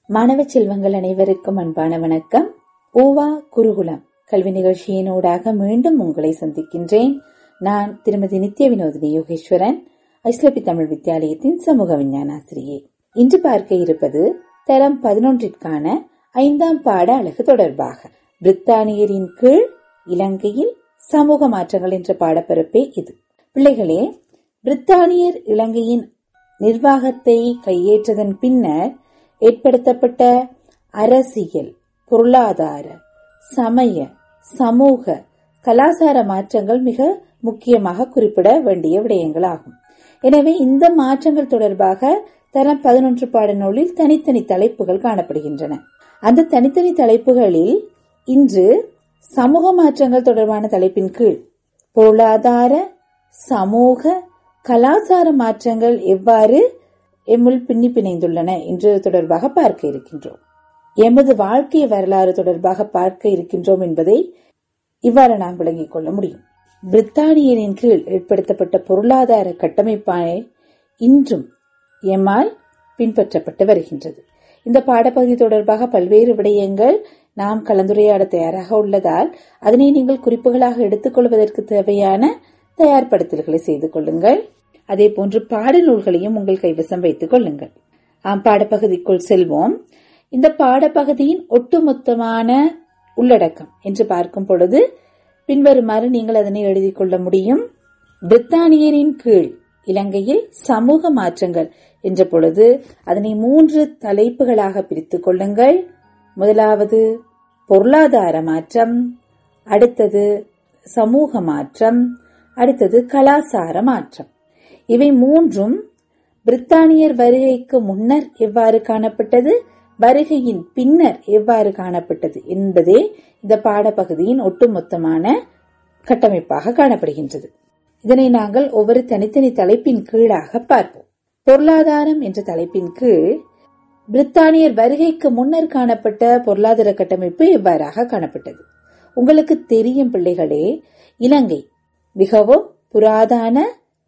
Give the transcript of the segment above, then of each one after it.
மாணவ செல்வங்கள் அனைவருக்கும் அன்பான வணக்கம் ஓவா குருகுலம் கல்வி நிகழ்ச்சியினூடாக மீண்டும் உங்களை சந்திக்கின்றேன் நான் திருமதி நித்ய வினோதினி யோகேஸ்வரன் ஐஸ்லபி தமிழ் வித்தியாலயத்தின் சமூக விஞ்ஞான ஆசிரியை இன்று பார்க்க இருப்பது தரம் பதினொன்றிற்கான ஐந்தாம் பாட அழகு தொடர்பாக பிரித்தானியரின் கீழ் இலங்கையில் சமூக மாற்றங்கள் என்ற பாடப்பரப்பே இது பிள்ளைகளே பிரித்தானியர் இலங்கையின் நிர்வாகத்தை கையேற்றதன் பின்னர் ஏற்படுத்தப்பட்ட அரசியல் பொருளாதார சமய சமூக கலாச்சார மாற்றங்கள் மிக முக்கியமாக குறிப்பிட வேண்டிய விடயங்களாகும் எனவே இந்த மாற்றங்கள் தொடர்பாக தரம் பதினொன்று பாடநூலில் தனித்தனி தலைப்புகள் காணப்படுகின்றன அந்த தனித்தனி தலைப்புகளில் இன்று சமூக மாற்றங்கள் தொடர்பான தலைப்பின் கீழ் பொருளாதார சமூக கலாச்சார மாற்றங்கள் எவ்வாறு எம்முள் பின்னி பிணைந்துள்ளன என்று தொடர்பாக பார்க்க இருக்கின்றோம் எமது வாழ்க்கை வரலாறு தொடர்பாக பார்க்க இருக்கின்றோம் என்பதை இவ்வாறு நாம் விளங்கிக் கொள்ள முடியும் பிரித்தானியரின் கீழ் ஏற்படுத்தப்பட்ட பொருளாதார கட்டமைப்பானே இன்றும் எம்மால் பின்பற்றப்பட்டு வருகின்றது இந்த பாடப்பகுதி தொடர்பாக பல்வேறு விடயங்கள் நாம் கலந்துரையாட தயாராக உள்ளதால் அதனை நீங்கள் குறிப்புகளாக எடுத்துக்கொள்வதற்கு தேவையான தயார்படுத்தல்களை செய்து கொள்ளுங்கள் அதே போன்று பாடநூல்களையும் உங்கள் கைவசம் வைத்துக் கொள்ளுங்கள் ஆம் பாடப்பகுதிக்குள் செல்வோம் இந்த பாடப்பகுதியின் ஒட்டுமொத்தமான உள்ளடக்கம் என்று பார்க்கும் பொழுது பின்வருமாறு நீங்கள் அதனை எழுதிக் கொள்ள முடியும் பிரித்தானியரின் கீழ் இலங்கையில் சமூக மாற்றங்கள் என்ற பொழுது அதனை மூன்று தலைப்புகளாக பிரித்துக் கொள்ளுங்கள் முதலாவது பொருளாதார மாற்றம் அடுத்தது சமூக மாற்றம் அடுத்தது கலாசார மாற்றம் இவை மூன்றும் பிரித்தானியர் வருகைக்கு முன்னர் எவ்வாறு காணப்பட்டது வருகையின் பின்னர் எவ்வாறு காணப்பட்டது என்பதே இந்த பாடப்பகுதியின் ஒட்டுமொத்தமான கட்டமைப்பாக காணப்படுகின்றது இதனை நாங்கள் ஒவ்வொரு தனித்தனி தலைப்பின் கீழாக பார்ப்போம் பொருளாதாரம் என்ற தலைப்பின் கீழ் பிரித்தானியர் வருகைக்கு முன்னர் காணப்பட்ட பொருளாதார கட்டமைப்பு எவ்வாறாக காணப்பட்டது உங்களுக்கு தெரியும் பிள்ளைகளே இலங்கை மிகவும் புராதான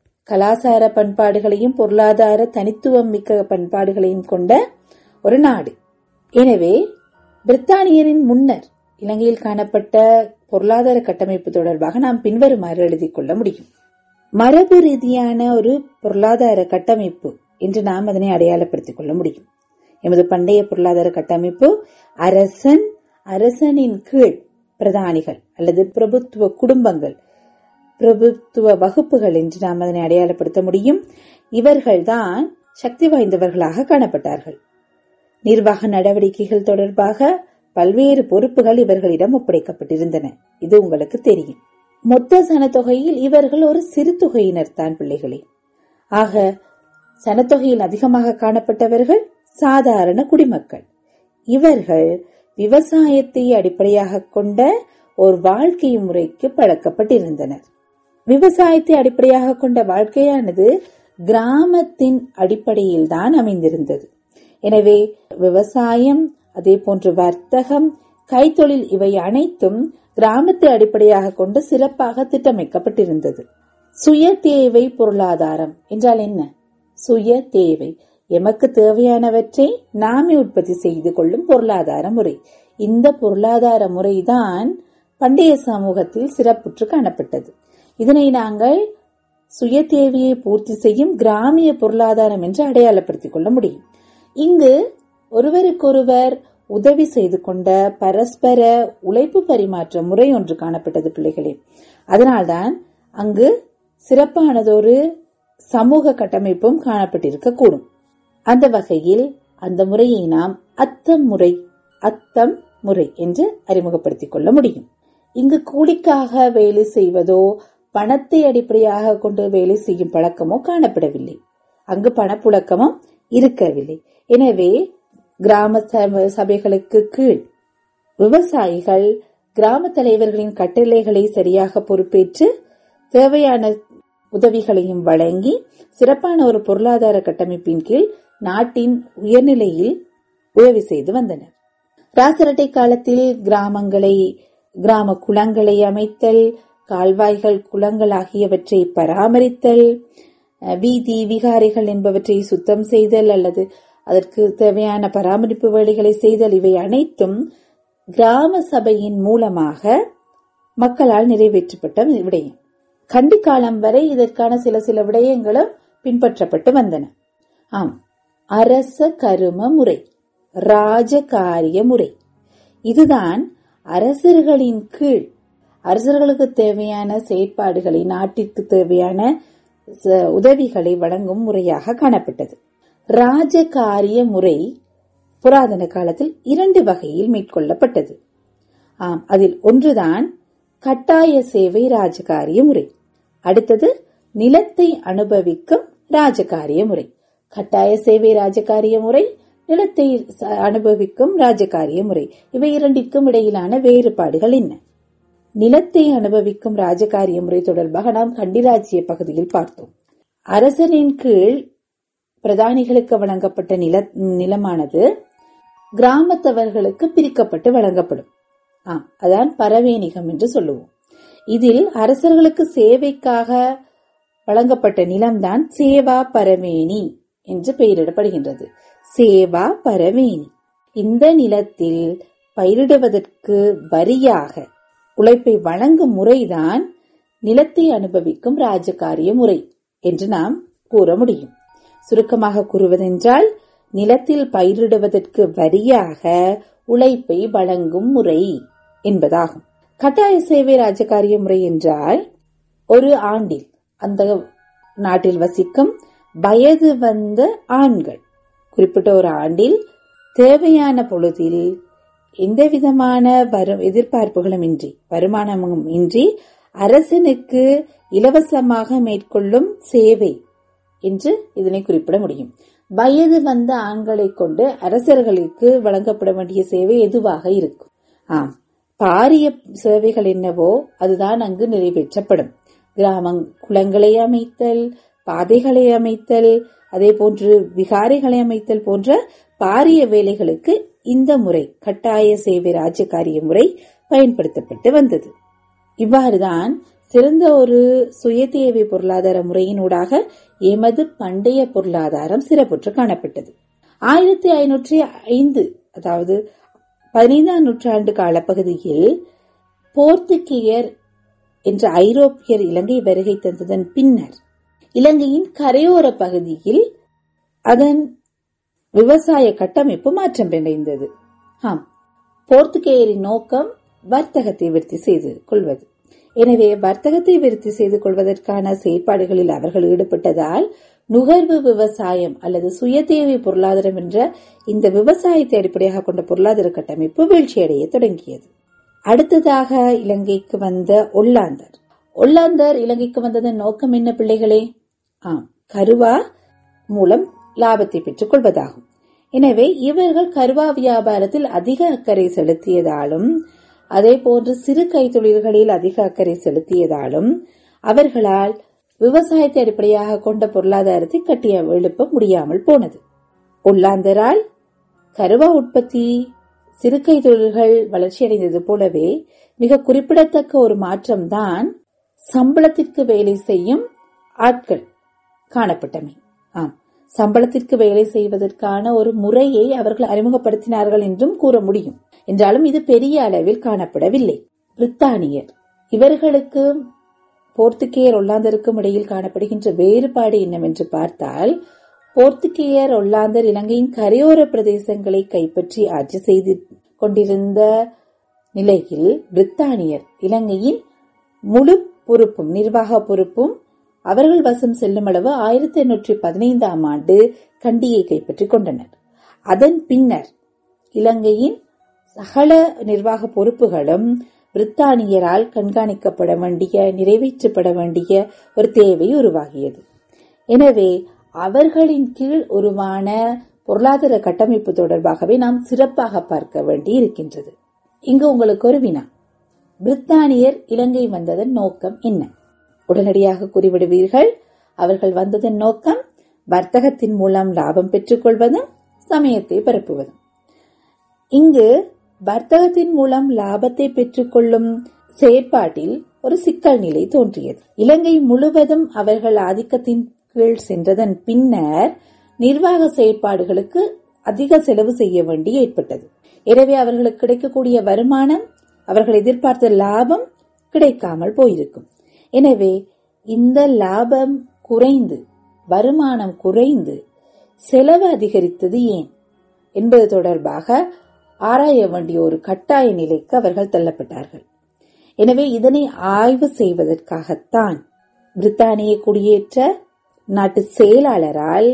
கலாசார பண்பாடுகளையும் பொருளாதார தனித்துவம் மிக்க பண்பாடுகளையும் கொண்ட ஒரு நாடு எனவே பிரித்தானியரின் முன்னர் இலங்கையில் காணப்பட்ட பொருளாதார கட்டமைப்பு தொடர்பாக நாம் பின்வருமாறு எழுதிக் கொள்ள முடியும் மரபு ரீதியான ஒரு பொருளாதார கட்டமைப்பு என்று நாம் அதனை அடையாளப்படுத்திக் கொள்ள முடியும் எமது பண்டைய பொருளாதார கட்டமைப்பு அரசன் அரசனின் கீழ் பிரதானிகள் அல்லது பிரபுத்துவ குடும்பங்கள் பிரபுத்துவ வகுப்புகள் என்று நாம் அதனை அடையாளப்படுத்த முடியும் இவர்கள்தான் சக்தி வாய்ந்தவர்களாக காணப்பட்டார்கள் நிர்வாக நடவடிக்கைகள் தொடர்பாக பல்வேறு பொறுப்புகள் இவர்களிடம் ஒப்படைக்கப்பட்டிருந்தன இது உங்களுக்கு தெரியும் மொத்த சனத்தொகையில் இவர்கள் ஒரு சிறு தொகையினர் தான் பிள்ளைகளே ஆக சனத்தொகையில் அதிகமாக காணப்பட்டவர்கள் சாதாரண குடிமக்கள் இவர்கள் விவசாயத்தை அடிப்படையாக கொண்ட ஒரு வாழ்க்கை முறைக்கு பழக்கப்பட்டிருந்தனர் விவசாயத்தை அடிப்படையாக கொண்ட வாழ்க்கையானது கிராமத்தின் அடிப்படையில் தான் அமைந்திருந்தது எனவே விவசாயம் அதே போன்று வர்த்தகம் கைத்தொழில் இவை அனைத்தும் கிராமத்தை அடிப்படையாக கொண்டு சிறப்பாக திட்டமைக்கப்பட்டிருந்தது சுய தேவை பொருளாதாரம் என்றால் என்ன சுய தேவை எமக்கு தேவையானவற்றை நாமே உற்பத்தி செய்து கொள்ளும் பொருளாதார முறை இந்த பொருளாதார முறைதான் பண்டைய சமூகத்தில் சிறப்புற்று காணப்பட்டது இதனை நாங்கள் சுய தேவையை பூர்த்தி செய்யும் கிராமிய பொருளாதாரம் என்று அடையாளப்படுத்திக் கொள்ள முடியும் இங்கு ஒருவருக்கொருவர் உதவி செய்து கொண்ட பரஸ்பர உழைப்பு பரிமாற்ற முறை ஒன்று காணப்பட்டது பிள்ளைகளே அதனால்தான் அங்கு சிறப்பானதொரு சமூக கட்டமைப்பும் காணப்பட்டிருக்க கூடும் அந்த வகையில் அந்த முறையை நாம் அத்தம் முறை அத்தம் முறை என்று அறிமுகப்படுத்திக் கொள்ள முடியும் இங்கு கூலிக்காக வேலை செய்வதோ பணத்தை அடிப்படையாக கொண்டு வேலை செய்யும் பழக்கமோ காணப்படவில்லை அங்கு பணப்புழக்கமும் இருக்கவில்லை எனவே கிராம சபைகளுக்கு கீழ் விவசாயிகள் கிராம தலைவர்களின் கட்டளைகளை சரியாக பொறுப்பேற்று தேவையான உதவிகளையும் வழங்கி சிறப்பான ஒரு பொருளாதார கட்டமைப்பின் கீழ் நாட்டின் உயர்நிலையில் உதவி செய்து வந்தனர் ராசரட்டை காலத்தில் கிராமங்களை கிராம குளங்களை அமைத்தல் கால்வாய்கள் குளங்கள் ஆகியவற்றை பராமரித்தல் வீதி விகாரைகள் என்பவற்றை சுத்தம் செய்தல் அல்லது அதற்கு தேவையான பராமரிப்பு வேலைகளை செய்தல் இவை அனைத்தும் கிராம சபையின் மூலமாக மக்களால் நிறைவேற்றப்பட்ட விடயம் கண்டி காலம் வரை இதற்கான சில சில விடயங்களும் பின்பற்றப்பட்டு வந்தன ஆம் அரச கரும முறை ராஜகாரிய முறை இதுதான் அரசர்களின் கீழ் அரசர்களுக்கு தேவையான செயற்பாடுகளை நாட்டிற்கு தேவையான உதவிகளை வழங்கும் முறையாக காணப்பட்டது ராஜகாரிய முறை புராதன காலத்தில் இரண்டு வகையில் மேற்கொள்ளப்பட்டது ஆம் அதில் ஒன்றுதான் கட்டாய சேவை ராஜகாரிய முறை அடுத்தது நிலத்தை அனுபவிக்கும் ராஜகாரிய முறை கட்டாய சேவை ராஜகாரிய முறை நிலத்தை அனுபவிக்கும் ராஜகாரிய முறை இவை இரண்டிற்கும் இடையிலான வேறுபாடுகள் என்ன நிலத்தை அனுபவிக்கும் ராஜகாரிய முறை தொடர்பாக நாம் கண்டிராஜ்ய பகுதியில் பார்த்தோம் அரசரின் கீழ் பிரதானிகளுக்கு வழங்கப்பட்ட நில நிலமானது கிராமத்தவர்களுக்கு பிரிக்கப்பட்டு வழங்கப்படும் ஆம் அதான் பரவேணிகம் என்று சொல்லுவோம் இதில் அரசர்களுக்கு சேவைக்காக வழங்கப்பட்ட நிலம்தான் சேவா பரவேணி என்று பெயரிடப்படுகின்றது சேவா பரவேணி இந்த நிலத்தில் பயிரிடுவதற்கு வரியாக உழைப்பை வழங்கும் முறைதான் நிலத்தை அனுபவிக்கும் ராஜகாரிய முறை என்று நாம் கூற முடியும் சுருக்கமாக கூறுவதென்றால் நிலத்தில் பயிரிடுவதற்கு வரியாக உழைப்பை வழங்கும் முறை என்பதாகும் கட்டாய சேவை ராஜகாரிய முறை என்றால் ஒரு ஆண்டில் அந்த நாட்டில் வசிக்கும் வயது வந்த ஆண்கள் குறிப்பிட்ட ஒரு ஆண்டில் தேவையான பொழுதில் எந்த விதமான வரும் எதிர்பார்ப்புகளும் இன்றி வருமானமும் இன்றி அரசனுக்கு இலவசமாக மேற்கொள்ளும் சேவை என்று இதனை குறிப்பிட முடியும் வயது வந்த ஆண்களை கொண்டு அரசர்களுக்கு வழங்கப்பட வேண்டிய சேவை எதுவாக இருக்கும் ஆம் பாரிய சேவைகள் என்னவோ அதுதான் அங்கு நிறைவேற்றப்படும் கிராமங் குளங்களை அமைத்தல் பாதைகளை அமைத்தல் அதே போன்று விகாரைகளை அமைத்தல் போன்ற பாரிய வேலைகளுக்கு இந்த முறை கட்டாய சேவை ராஜகாரிய முறை பயன்படுத்தப்பட்டு வந்தது இவ்வாறுதான் சிறந்த ஒரு சுய தேவை பொருளாதார முறையினூடாக எமது பண்டைய பொருளாதாரம் சிறப்புற்று காணப்பட்டது ஆயிரத்தி ஐநூற்றி ஐந்து அதாவது பதினைந்தாம் நூற்றாண்டு காலப்பகுதியில் போர்த்துகேயர் என்ற ஐரோப்பியர் இலங்கை வருகை தந்ததன் பின்னர் இலங்கையின் கரையோர பகுதியில் அதன் விவசாய கட்டமைப்பு மாற்றம் அடைந்தது ஆம் போர்த்துகேயரின் நோக்கம் வர்த்தகத்தை விருத்தி செய்து கொள்வது எனவே வர்த்தகத்தை விருத்தி செய்து கொள்வதற்கான செயற்பாடுகளில் அவர்கள் ஈடுபட்டதால் நுகர்வு விவசாயம் அல்லது சுய தேவை பொருளாதாரம் என்ற இந்த விவசாயத்தை அடிப்படையாக கொண்ட பொருளாதார கட்டமைப்பு வீழ்ச்சியடைய தொடங்கியது அடுத்ததாக இலங்கைக்கு வந்த ஒல்லாந்தர் ஒல்லாந்தர் இலங்கைக்கு வந்ததன் நோக்கம் என்ன பிள்ளைகளே ஆம் கருவா மூலம் லாபத்தை பெற்றுக் கொள்வதாகும் எனவே இவர்கள் கருவா வியாபாரத்தில் அதிக அக்கறை செலுத்தியதாலும் அதே போன்று சிறு கைத்தொழில்களில் அதிக அக்கறை செலுத்தியதாலும் அவர்களால் விவசாயத்தை அடிப்படையாக கொண்ட பொருளாதாரத்தை கட்டிய எழுப்ப முடியாமல் போனது ஒல்லாந்தரால் கருவா உற்பத்தி சிறுகை தொழில்கள் வளர்ச்சியடைந்தது போலவே மிக குறிப்பிடத்தக்க ஒரு மாற்றம்தான் சம்பளத்திற்கு வேலை செய்யும் ஆட்கள் காணப்பட்டமை ஆம் சம்பளத்திற்கு வேலை செய்வதற்கான ஒரு முறையை அவர்கள் அறிமுகப்படுத்தினார்கள் என்றும் கூற முடியும் என்றாலும் இது பெரிய அளவில் காணப்படவில்லை பிரித்தானியர் இவர்களுக்கு போர்த்துகேயர் ஒல்லாந்தருக்கும் இடையில் காணப்படுகின்ற வேறுபாடு என்னவென்று பார்த்தால் போர்த்துகேயர் ஒல்லாந்தர் இலங்கையின் கரையோர பிரதேசங்களை கைப்பற்றி ஆட்சி செய்து கொண்டிருந்த நிலையில் பிரித்தானியர் இலங்கையின் முழு பொறுப்பும் நிர்வாக பொறுப்பும் அவர்கள் வசம் செல்லும் அளவு ஆயிரத்தி எண்ணூற்றி பதினைந்தாம் ஆண்டு கண்டியை கைப்பற்றிக் கொண்டனர் அதன் பின்னர் இலங்கையின் சகல நிர்வாக பொறுப்புகளும் பிரித்தானியரால் கண்காணிக்கப்பட வேண்டிய நிறைவேற்றப்பட வேண்டிய ஒரு தேவை உருவாகியது எனவே அவர்களின் கீழ் உருவான பொருளாதார கட்டமைப்பு தொடர்பாகவே நாம் சிறப்பாக பார்க்க வேண்டி இருக்கின்றது இங்கு உங்களுக்கு ஒரு வினா பிரித்தானியர் இலங்கை வந்ததன் நோக்கம் என்ன உடனடியாக கூறிவிடுவீர்கள் அவர்கள் வந்ததன் நோக்கம் வர்த்தகத்தின் மூலம் லாபம் பெற்றுக் கொள்வதும் சமயத்தை பரப்புவதும் இங்கு வர்த்தகத்தின் மூலம் லாபத்தை பெற்றுக்கொள்ளும் செயற்பாட்டில் ஒரு சிக்கல் நிலை தோன்றியது இலங்கை முழுவதும் அவர்கள் ஆதிக்கத்தின் கீழ் சென்றதன் பின்னர் நிர்வாக செயற்பாடுகளுக்கு அதிக செலவு செய்ய வேண்டி ஏற்பட்டது எனவே அவர்களுக்கு கிடைக்கக்கூடிய வருமானம் அவர்கள் எதிர்பார்த்த லாபம் கிடைக்காமல் போயிருக்கும் எனவே இந்த லாபம் குறைந்து வருமானம் குறைந்து செலவு அதிகரித்தது ஏன் என்பது தொடர்பாக ஆராய வேண்டிய ஒரு கட்டாய நிலைக்கு அவர்கள் தள்ளப்பட்டார்கள் எனவே இதனை ஆய்வு செய்வதற்காகத்தான் பிரித்தானிய குடியேற்ற நாட்டு செயலாளரால்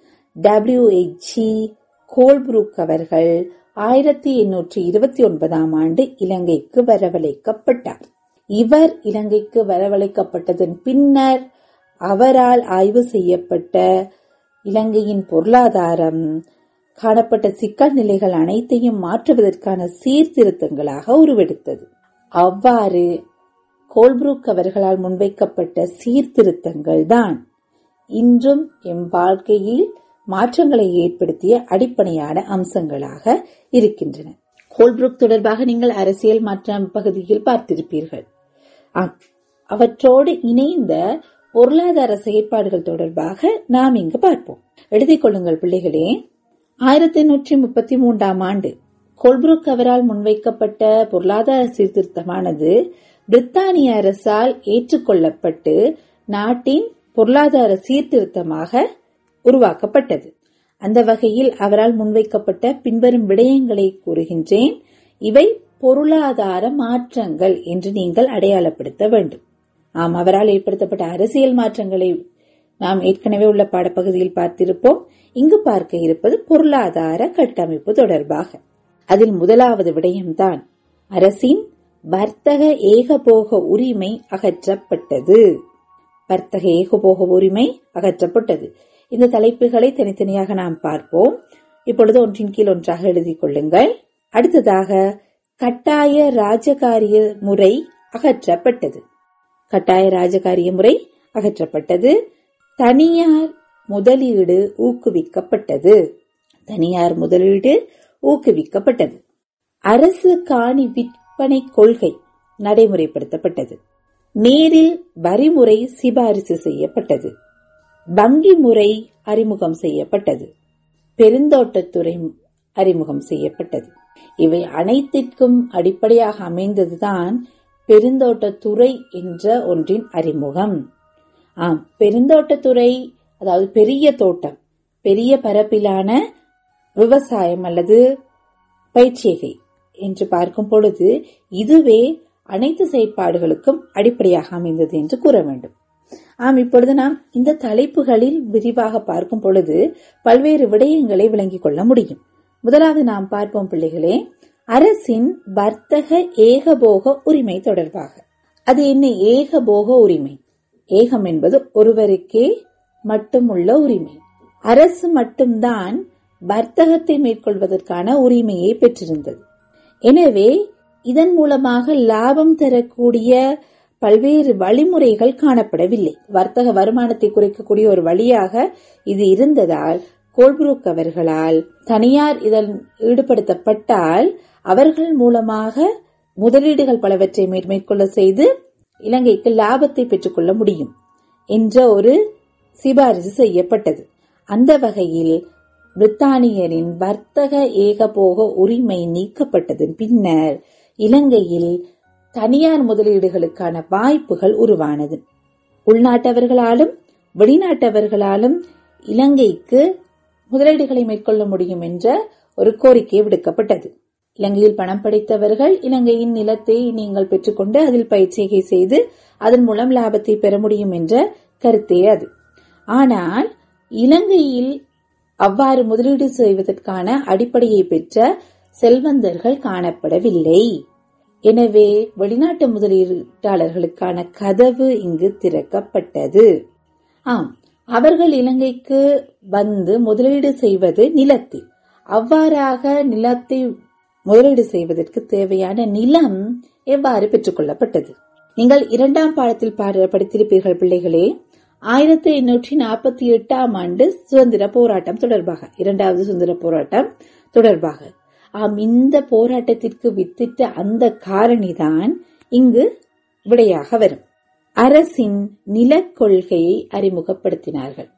டபிள்யூஎச்ஜி கோல்புரூக் அவர்கள் ஆயிரத்தி எண்ணூற்றி இருபத்தி ஒன்பதாம் ஆண்டு இலங்கைக்கு வரவழைக்கப்பட்டார் இவர் இலங்கைக்கு வரவழைக்கப்பட்டதன் பின்னர் அவரால் ஆய்வு செய்யப்பட்ட இலங்கையின் பொருளாதாரம் காணப்பட்ட சிக்கல் நிலைகள் அனைத்தையும் மாற்றுவதற்கான சீர்திருத்தங்களாக உருவெடுத்தது அவ்வாறு கோல்புரூக் அவர்களால் முன்வைக்கப்பட்ட சீர்திருத்தங்கள் தான் இன்றும் எம் வாழ்க்கையில் மாற்றங்களை ஏற்படுத்திய அடிப்படையான அம்சங்களாக இருக்கின்றன கோல்புரூக் தொடர்பாக நீங்கள் அரசியல் மாற்றம் பகுதியில் பார்த்திருப்பீர்கள் ஆம், அவற்றோடு இணைந்த பொருளாதார செயற்பாடுகள் தொடர்பாக நாம் இங்கு பார்ப்போம் எழுதிக் கொள்ளுங்கள் பிள்ளைகளே ஆயிரத்தி எண்ணூற்றி முப்பத்தி மூன்றாம் ஆண்டு கோல்புரூக் அவரால் முன்வைக்கப்பட்ட பொருளாதார சீர்திருத்தமானது பிரித்தானிய அரசால் ஏற்றுக்கொள்ளப்பட்டு நாட்டின் பொருளாதார சீர்திருத்தமாக உருவாக்கப்பட்டது அந்த வகையில் அவரால் முன்வைக்கப்பட்ட பின்வரும் விடயங்களை கூறுகின்றேன் இவை பொருளாதார மாற்றங்கள் என்று நீங்கள் அடையாளப்படுத்த வேண்டும் ஆம் அவரால் ஏற்படுத்தப்பட்ட அரசியல் மாற்றங்களை நாம் ஏற்கனவே உள்ள பாடப்பகுதியில் பார்த்திருப்போம் இங்கு பார்க்க இருப்பது பொருளாதார கட்டமைப்பு தொடர்பாக அதில் முதலாவது விடயம்தான் அரசின் வர்த்தக ஏகபோக உரிமை அகற்றப்பட்டது வர்த்தக ஏகபோக உரிமை அகற்றப்பட்டது இந்த தலைப்புகளை தனித்தனியாக நாம் பார்ப்போம் இப்பொழுது ஒன்றின் கீழ் ஒன்றாக எழுதிக் கொள்ளுங்கள் அடுத்ததாக கட்டாய ராஜகாரிய முறை அகற்றப்பட்டது கட்டாய ராஜகாரிய முறை அகற்றப்பட்டது தனியார் முதலீடு ஊக்குவிக்கப்பட்டது தனியார் முதலீடு ஊக்குவிக்கப்பட்டது அரசு காணி விற்பனை கொள்கை நடைமுறைப்படுத்தப்பட்டது நேரில் வரிமுறை சிபாரிசு செய்யப்பட்டது வங்கி முறை அறிமுகம் செய்யப்பட்டது பெருந்தோட்டத்துறை அறிமுகம் செய்யப்பட்டது இவை அனைத்திற்கும் அடிப்படையாக அமைந்ததுதான் பெருந்தோட்டத்துறை என்ற ஒன்றின் அறிமுகம் ஆம் பெருந்தோட்டத்துறை அதாவது பெரிய தோட்டம் பெரிய பரப்பிலான விவசாயம் அல்லது பயிற்சிகை என்று பார்க்கும் பொழுது இதுவே அனைத்து செயற்பாடுகளுக்கும் அடிப்படையாக அமைந்தது என்று கூற வேண்டும் ஆம் இப்பொழுது நாம் இந்த தலைப்புகளில் விரிவாக பார்க்கும் பொழுது பல்வேறு விடயங்களை விளங்கிக் கொள்ள முடியும் முதலாவது நாம் பார்ப்போம் பிள்ளைகளே அரசின் வர்த்தக ஏகபோக உரிமை தொடர்பாக அது என்ன ஏகபோக உரிமை ஏகம் என்பது ஒருவருக்கே மட்டுமுள்ள உரிமை அரசு மட்டும்தான் வர்த்தகத்தை மேற்கொள்வதற்கான உரிமையை பெற்றிருந்தது எனவே இதன் மூலமாக லாபம் தரக்கூடிய பல்வேறு வழிமுறைகள் காணப்படவில்லை வர்த்தக வருமானத்தை குறைக்கக்கூடிய ஒரு வழியாக இது இருந்ததால் கோல்புரூக் அவர்களால் தனியார் இதன் ஈடுபடுத்தப்பட்டால் அவர்கள் மூலமாக முதலீடுகள் பலவற்றை மேற்- மேற்கொள்ள செய்து இலங்கைக்கு லாபத்தை பெற்றுக்கொள்ள முடியும் என்ற ஒரு சிபாரிசு செய்யப்பட்டது அந்த வகையில் பிரித்தானியரின் வர்த்தக ஏகபோக உரிமை நீக்கப்பட்டதன் பின்னர் இலங்கையில் தனியார் முதலீடுகளுக்கான வாய்ப்புகள் உருவானது உள்நாட்டவர்களாலும் வெளிநாட்டவர்களாலும் இலங்கைக்கு முதலீடுகளை மேற்கொள்ள முடியும் என்ற ஒரு கோரிக்கை விடுக்கப்பட்டது இலங்கையில் பணம் படைத்தவர்கள் இலங்கையின் நிலத்தை நீங்கள் பெற்றுக்கொண்டு அதில் பயிற்சிகை செய்து அதன் மூலம் லாபத்தை பெற முடியும் என்ற கருத்தே அது ஆனால் இலங்கையில் அவ்வாறு முதலீடு செய்வதற்கான அடிப்படையை பெற்ற செல்வந்தர்கள் காணப்படவில்லை எனவே வெளிநாட்டு முதலீட்டாளர்களுக்கான கதவு இங்கு திறக்கப்பட்டது ஆம் அவர்கள் இலங்கைக்கு வந்து முதலீடு செய்வது நிலத்தில் அவ்வாறாக நிலத்தை முதலீடு செய்வதற்கு தேவையான நிலம் எவ்வாறு பெற்றுக்கொள்ளப்பட்டது நீங்கள் இரண்டாம் பாடத்தில் பாட- படித்திருப்பீர்கள் பிள்ளைகளே ஆயிரத்தி எண்ணூற்றி நாற்பத்தி எட்டாம் ஆண்டு சுதந்திர போராட்டம் தொடர்பாக இரண்டாவது சுதந்திர போராட்டம் தொடர்பாக ஆம் இந்த போராட்டத்திற்கு வித்திட்ட அந்த காரணிதான் இங்கு விடையாக வரும் அரசின் நிலக் கொள்கையை அறிமுகப்படுத்தினார்கள்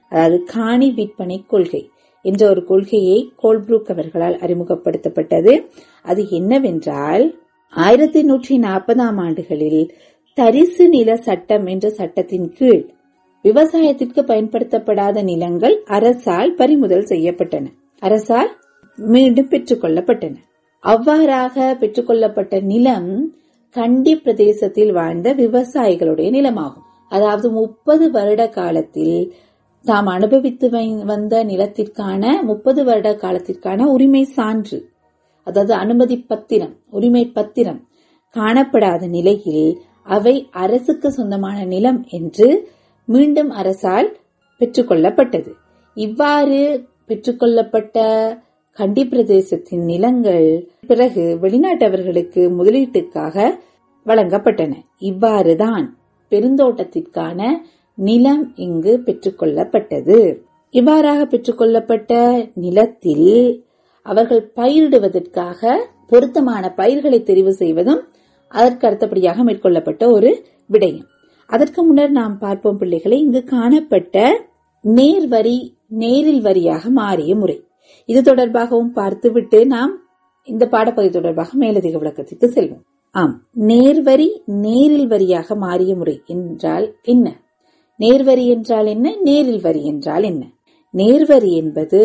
அதாவது காணி விற்பனை கொள்கை என்ற ஒரு கொள்கையை கோல்ப்ரூக் அவர்களால் அறிமுகப்படுத்தப்பட்டது அது என்னவென்றால் ஆயிரத்தி நூற்றி நாற்பதாம் ஆண்டுகளில் தரிசு நில சட்டம் என்ற சட்டத்தின் கீழ் விவசாயத்திற்கு பயன்படுத்தப்படாத நிலங்கள் அரசால் பறிமுதல் செய்யப்பட்டன அரசால் மீண்டும் பெற்றுக் கொள்ளப்பட்டன அவ்வாறாக பெற்றுக்கொள்ளப்பட்ட நிலம் கண்டி பிரதேசத்தில் வாழ்ந்த விவசாயிகளுடைய நிலமாகும் அதாவது முப்பது வருட காலத்தில் தாம் அனுபவித்து வந்த நிலத்திற்கான முப்பது வருட காலத்திற்கான உரிமை சான்று அதாவது அனுமதி பத்திரம் உரிமை பத்திரம் காணப்படாத நிலையில் அவை அரசுக்கு சொந்தமான நிலம் என்று மீண்டும் அரசால் பெற்றுக்கொள்ளப்பட்டது இவ்வாறு பெற்றுக்கொள்ளப்பட்ட கண்டி பிரதேசத்தின் நிலங்கள் பிறகு வெளிநாட்டவர்களுக்கு முதலீட்டுக்காக வழங்கப்பட்டன இவ்வாறுதான் பெருந்தோட்டத்திற்கான நிலம் இங்கு பெற்றுக்கொள்ளப்பட்டது இவ்வாறாக பெற்றுக்கொள்ளப்பட்ட நிலத்தில் அவர்கள் பயிரிடுவதற்காக பொருத்தமான பயிர்களை தெரிவு செய்வதும் அதற்கு அடுத்தபடியாக மேற்கொள்ளப்பட்ட ஒரு விடயம் அதற்கு முன்னர் நாம் பார்ப்போம் பிள்ளைகளை இங்கு காணப்பட்ட நேர் வரி நேரில் வரியாக மாறிய முறை இது தொடர்பாகவும் பார்த்துவிட்டு நாம் இந்த பாடப்பகுதி தொடர்பாக மேலதிக விளக்கத்திற்கு செல்வோம் ஆம் நேர்வரி நேரில் வரியாக மாறிய முறை என்றால் என்ன நேர்வரி என்றால் என்ன நேரில் வரி என்றால் என்ன நேர்வரி என்பது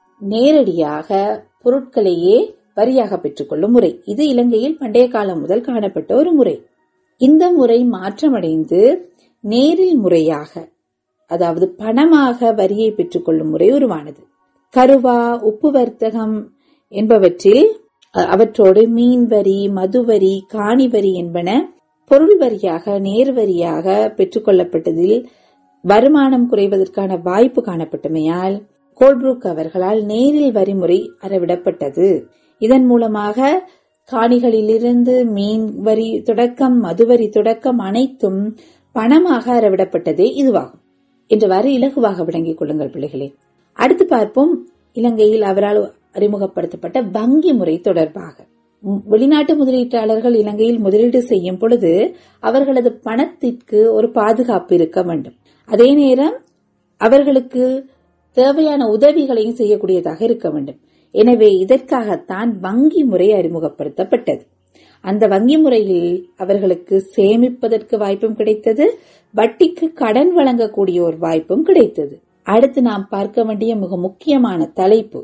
நேரடியாக பொருட்களையே வரியாக பெற்றுக்கொள்ளும் முறை இது இலங்கையில் பண்டைய காலம் முதல் காணப்பட்ட ஒரு முறை இந்த முறை மாற்றமடைந்து நேரில் முறையாக அதாவது பணமாக வரியை பெற்றுக்கொள்ளும் முறை உருவானது கருவா உப்பு வர்த்தகம் என்பவற்றில் அவற்றோடு மீன் வரி மதுவரி காணி வரி என்பன பொருள் வரியாக நேர் வரியாக பெற்றுக்கொள்ளப்பட்டதில் வருமானம் குறைவதற்கான வாய்ப்பு காணப்பட்டமையால் கோல்ப்ரூக் அவர்களால் நேரில் வரிமுறை அறவிடப்பட்டது இதன் மூலமாக காணிகளிலிருந்து மீன் வரி தொடக்கம் மதுவரி தொடக்கம் அனைத்தும் பணமாக அறவிடப்பட்டதே இதுவாகும் என்றவாறு இலகுவாக விளங்கிக் கொள்ளுங்கள் பிள்ளைகளே அடுத்து பார்ப்போம் இலங்கையில் அவரால் அறிமுகப்படுத்தப்பட்ட வங்கி முறை தொடர்பாக வெளிநாட்டு முதலீட்டாளர்கள் இலங்கையில் முதலீடு செய்யும் பொழுது அவர்களது பணத்திற்கு ஒரு பாதுகாப்பு இருக்க வேண்டும் அதே நேரம் அவர்களுக்கு தேவையான உதவிகளையும் செய்யக்கூடியதாக இருக்க வேண்டும் எனவே இதற்காகத்தான் வங்கி முறை அறிமுகப்படுத்தப்பட்டது அந்த வங்கி முறையில் அவர்களுக்கு சேமிப்பதற்கு வாய்ப்பும் கிடைத்தது வட்டிக்கு கடன் வழங்கக்கூடிய ஒரு வாய்ப்பும் கிடைத்தது அடுத்து நாம் பார்க்க வேண்டிய மிக முக்கியமான தலைப்பு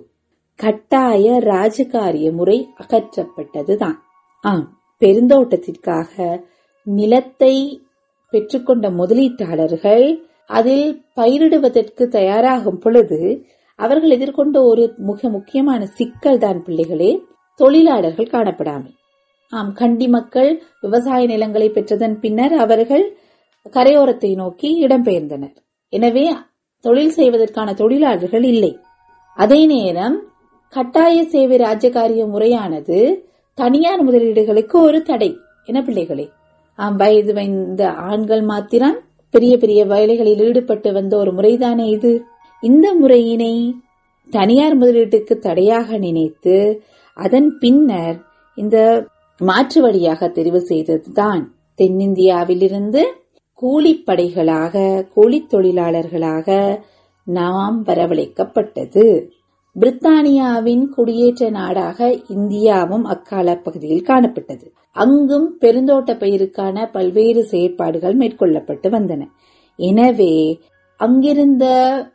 கட்டாய ராஜகாரிய முறை அகற்றப்பட்டதுதான் ஆம் பெருந்தோட்டத்திற்காக நிலத்தை பெற்றுக்கொண்ட முதலீட்டாளர்கள் அதில் பயிரிடுவதற்கு தயாராகும் பொழுது அவர்கள் எதிர்கொண்ட ஒரு மிக முக்கியமான சிக்கல் தான் பிள்ளைகளே தொழிலாளர்கள் காணப்படாமை ஆம் கண்டி மக்கள் விவசாய நிலங்களை பெற்றதன் பின்னர் அவர்கள் கரையோரத்தை நோக்கி இடம்பெயர்ந்தனர் எனவே தொழில் செய்வதற்கான தொழிலாளர்கள் இல்லை அதே நேரம் கட்டாய சேவை ராஜ்யகாரிய முறையானது தனியார் முதலீடுகளுக்கு ஒரு தடை என பிள்ளைகளே ஆம் வயது வைந்த ஆண்கள் மாத்திரம் பெரிய பெரிய வேலைகளில் ஈடுபட்டு வந்த ஒரு முறைதானே இது இந்த முறையினை தனியார் முதலீட்டுக்கு தடையாக நினைத்து அதன் பின்னர் இந்த மாற்று வழியாக தெரிவு செய்ததுதான் தென்னிந்தியாவிலிருந்து கூலிப்படைகளாக கூலி தொழிலாளர்களாக நாம் வரவழைக்கப்பட்டது பிரித்தானியாவின் குடியேற்ற நாடாக இந்தியாவும் அக்கால பகுதியில் காணப்பட்டது அங்கும் பெருந்தோட்ட பயிருக்கான பல்வேறு செயற்பாடுகள் மேற்கொள்ளப்பட்டு வந்தன எனவே அங்கிருந்த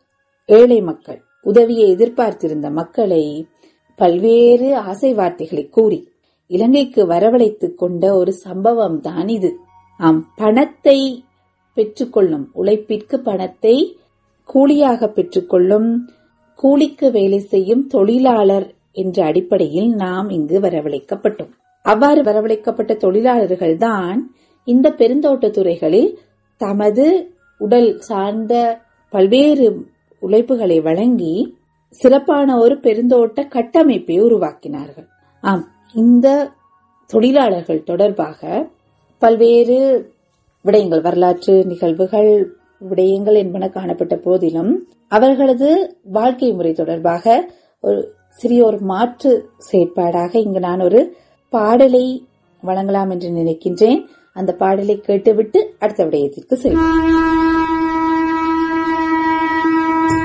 ஏழை மக்கள் உதவியை எதிர்பார்த்திருந்த மக்களை பல்வேறு ஆசை வார்த்தைகளை கூறி இலங்கைக்கு வரவழைத்துக் கொண்ட ஒரு சம்பவம் தான் இது ஆம் பணத்தை பெற்றுக்கொள்ளும் உழைப்பிற்கு பணத்தை கூலியாக பெற்றுக்கொள்ளும் கூலிக்கு வேலை செய்யும் தொழிலாளர் என்ற அடிப்படையில் நாம் இங்கு வரவழைக்கப்பட்டோம் அவ்வாறு வரவழைக்கப்பட்ட தொழிலாளர்கள் தான் இந்த பெருந்தோட்ட துறைகளில் தமது உடல் சார்ந்த பல்வேறு உழைப்புகளை வழங்கி சிறப்பான ஒரு பெருந்தோட்ட கட்டமைப்பை உருவாக்கினார்கள் ஆம் இந்த தொழிலாளர்கள் தொடர்பாக பல்வேறு விடயங்கள் வரலாற்று நிகழ்வுகள் விடயங்கள் என்பன காணப்பட்ட போதிலும் அவர்களது வாழ்க்கை முறை தொடர்பாக ஒரு சிறிய ஒரு மாற்று செயற்பாடாக இங்கு நான் ஒரு பாடலை வழங்கலாம் என்று நினைக்கின்றேன் அந்த பாடலை கேட்டுவிட்டு அடுத்த விடயத்திற்கு செல்வோம்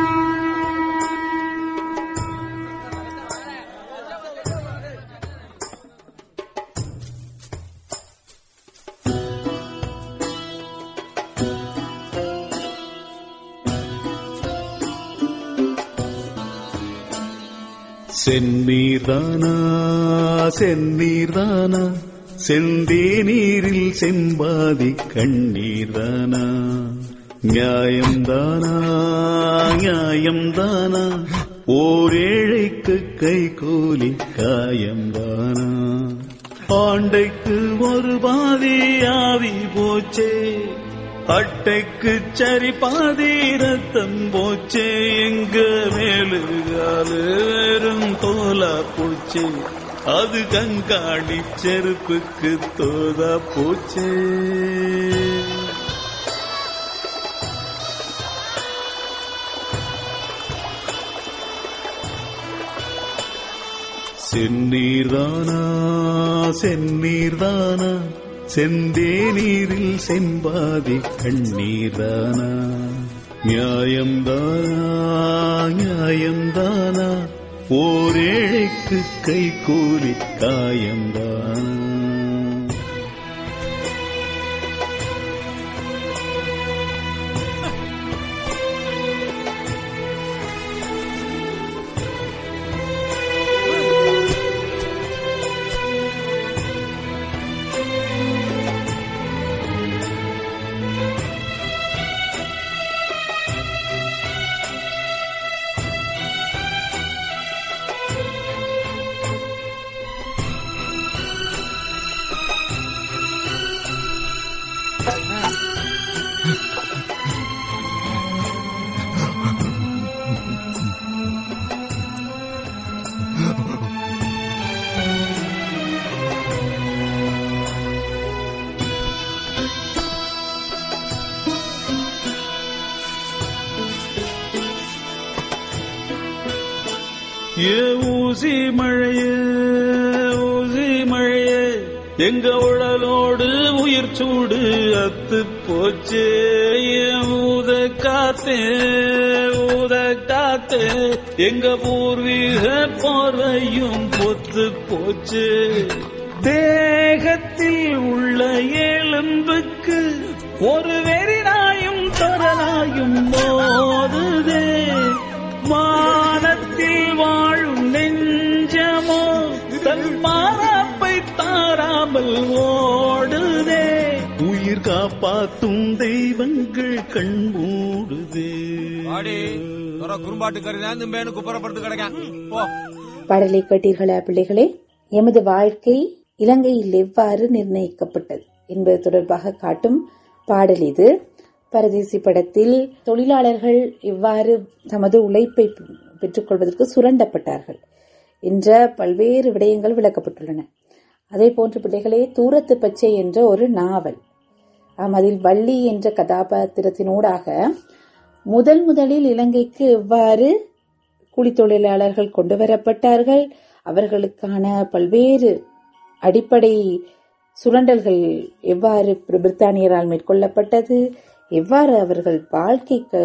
செந்நீர்தானா செந்நீர்தானா செந்தேநீரில் செம்பாதி கண்ணீர்தானா நியாயம்தானா நியாயம்தானா ஓரேழைக்கு கை கூலி காயம்தானா ஆண்டைக்கு ஒரு பாதி ஆவி போச்சே அட்டைக்கு சரி பாதி ரத்தம் போச்சே எங்க மேலுகாலு வெறும் தோலா போச்சே அது கங்காடி செருப்புக்கு தோதா போச்சே செந்நீர்தானா செந்நீர்தானா செந்தேநீரில் செம்பாதி கண்ணீர்தானா நியாயம்தானா நியாயம்தானா ஓரேழைக்கு கை கூலி காயம்தானா ஏ ஊசி மழையே ஊசி மழையே எங்க உடலோடு உயிர் சூடு அத்து போச்சே ஏ ஊத காத்தே ஊத காத்தே எங்க பூர்வீக போர்வையும் பொத்து போச்சே தேகத்தில் உள்ள எலும்புக்கு ஒரு வெறினாயும் தொடராயும் மோதுதே வானத்தில் வாழும் நெஞ்சமோ தன் மாறாப்பை தாராமல் ஓடுதே உயிர் காப்பாத்தும் தெய்வங்கள் கண் மூடுதே வாடி தொர குறும்பாட்டுக்காரி நேர்ந்து மேனு குப்பரப்படுத்து கிடக்கேன் போ பாடலை கேட்டீர்களா பிள்ளைகளே எமது வாழ்க்கை இலங்கையில் எவ்வாறு நிர்ணயிக்கப்பட்டது என்பது தொடர்பாக காட்டும் பாடல் இது பரதேசி படத்தில் தொழிலாளர்கள் எவ்வாறு தமது உழைப்பை பெற்றுக்கொள்வதற்கு சுரண்டப்பட்டார்கள் என்ற பல்வேறு விடயங்கள் விளக்கப்பட்டுள்ளன அதே போன்ற பிள்ளைகளே தூரத்து பச்சை என்ற ஒரு நாவல் ஆம், அதில் வள்ளி என்ற கதாபாத்திரத்தினூடாக முதல் முதலில் இலங்கைக்கு எவ்வாறு கூலித் தொழிலாளர்கள் கொண்டு வரப்பட்டார்கள் அவர்களுக்கான பல்வேறு அடிப்படை சுரண்டல்கள் எவ்வாறு பிர- பிரித்தானியரால் மேற்கொள்ளப்பட்டது எவ்வாறு அவர்கள் வாழ்க்கைக்கு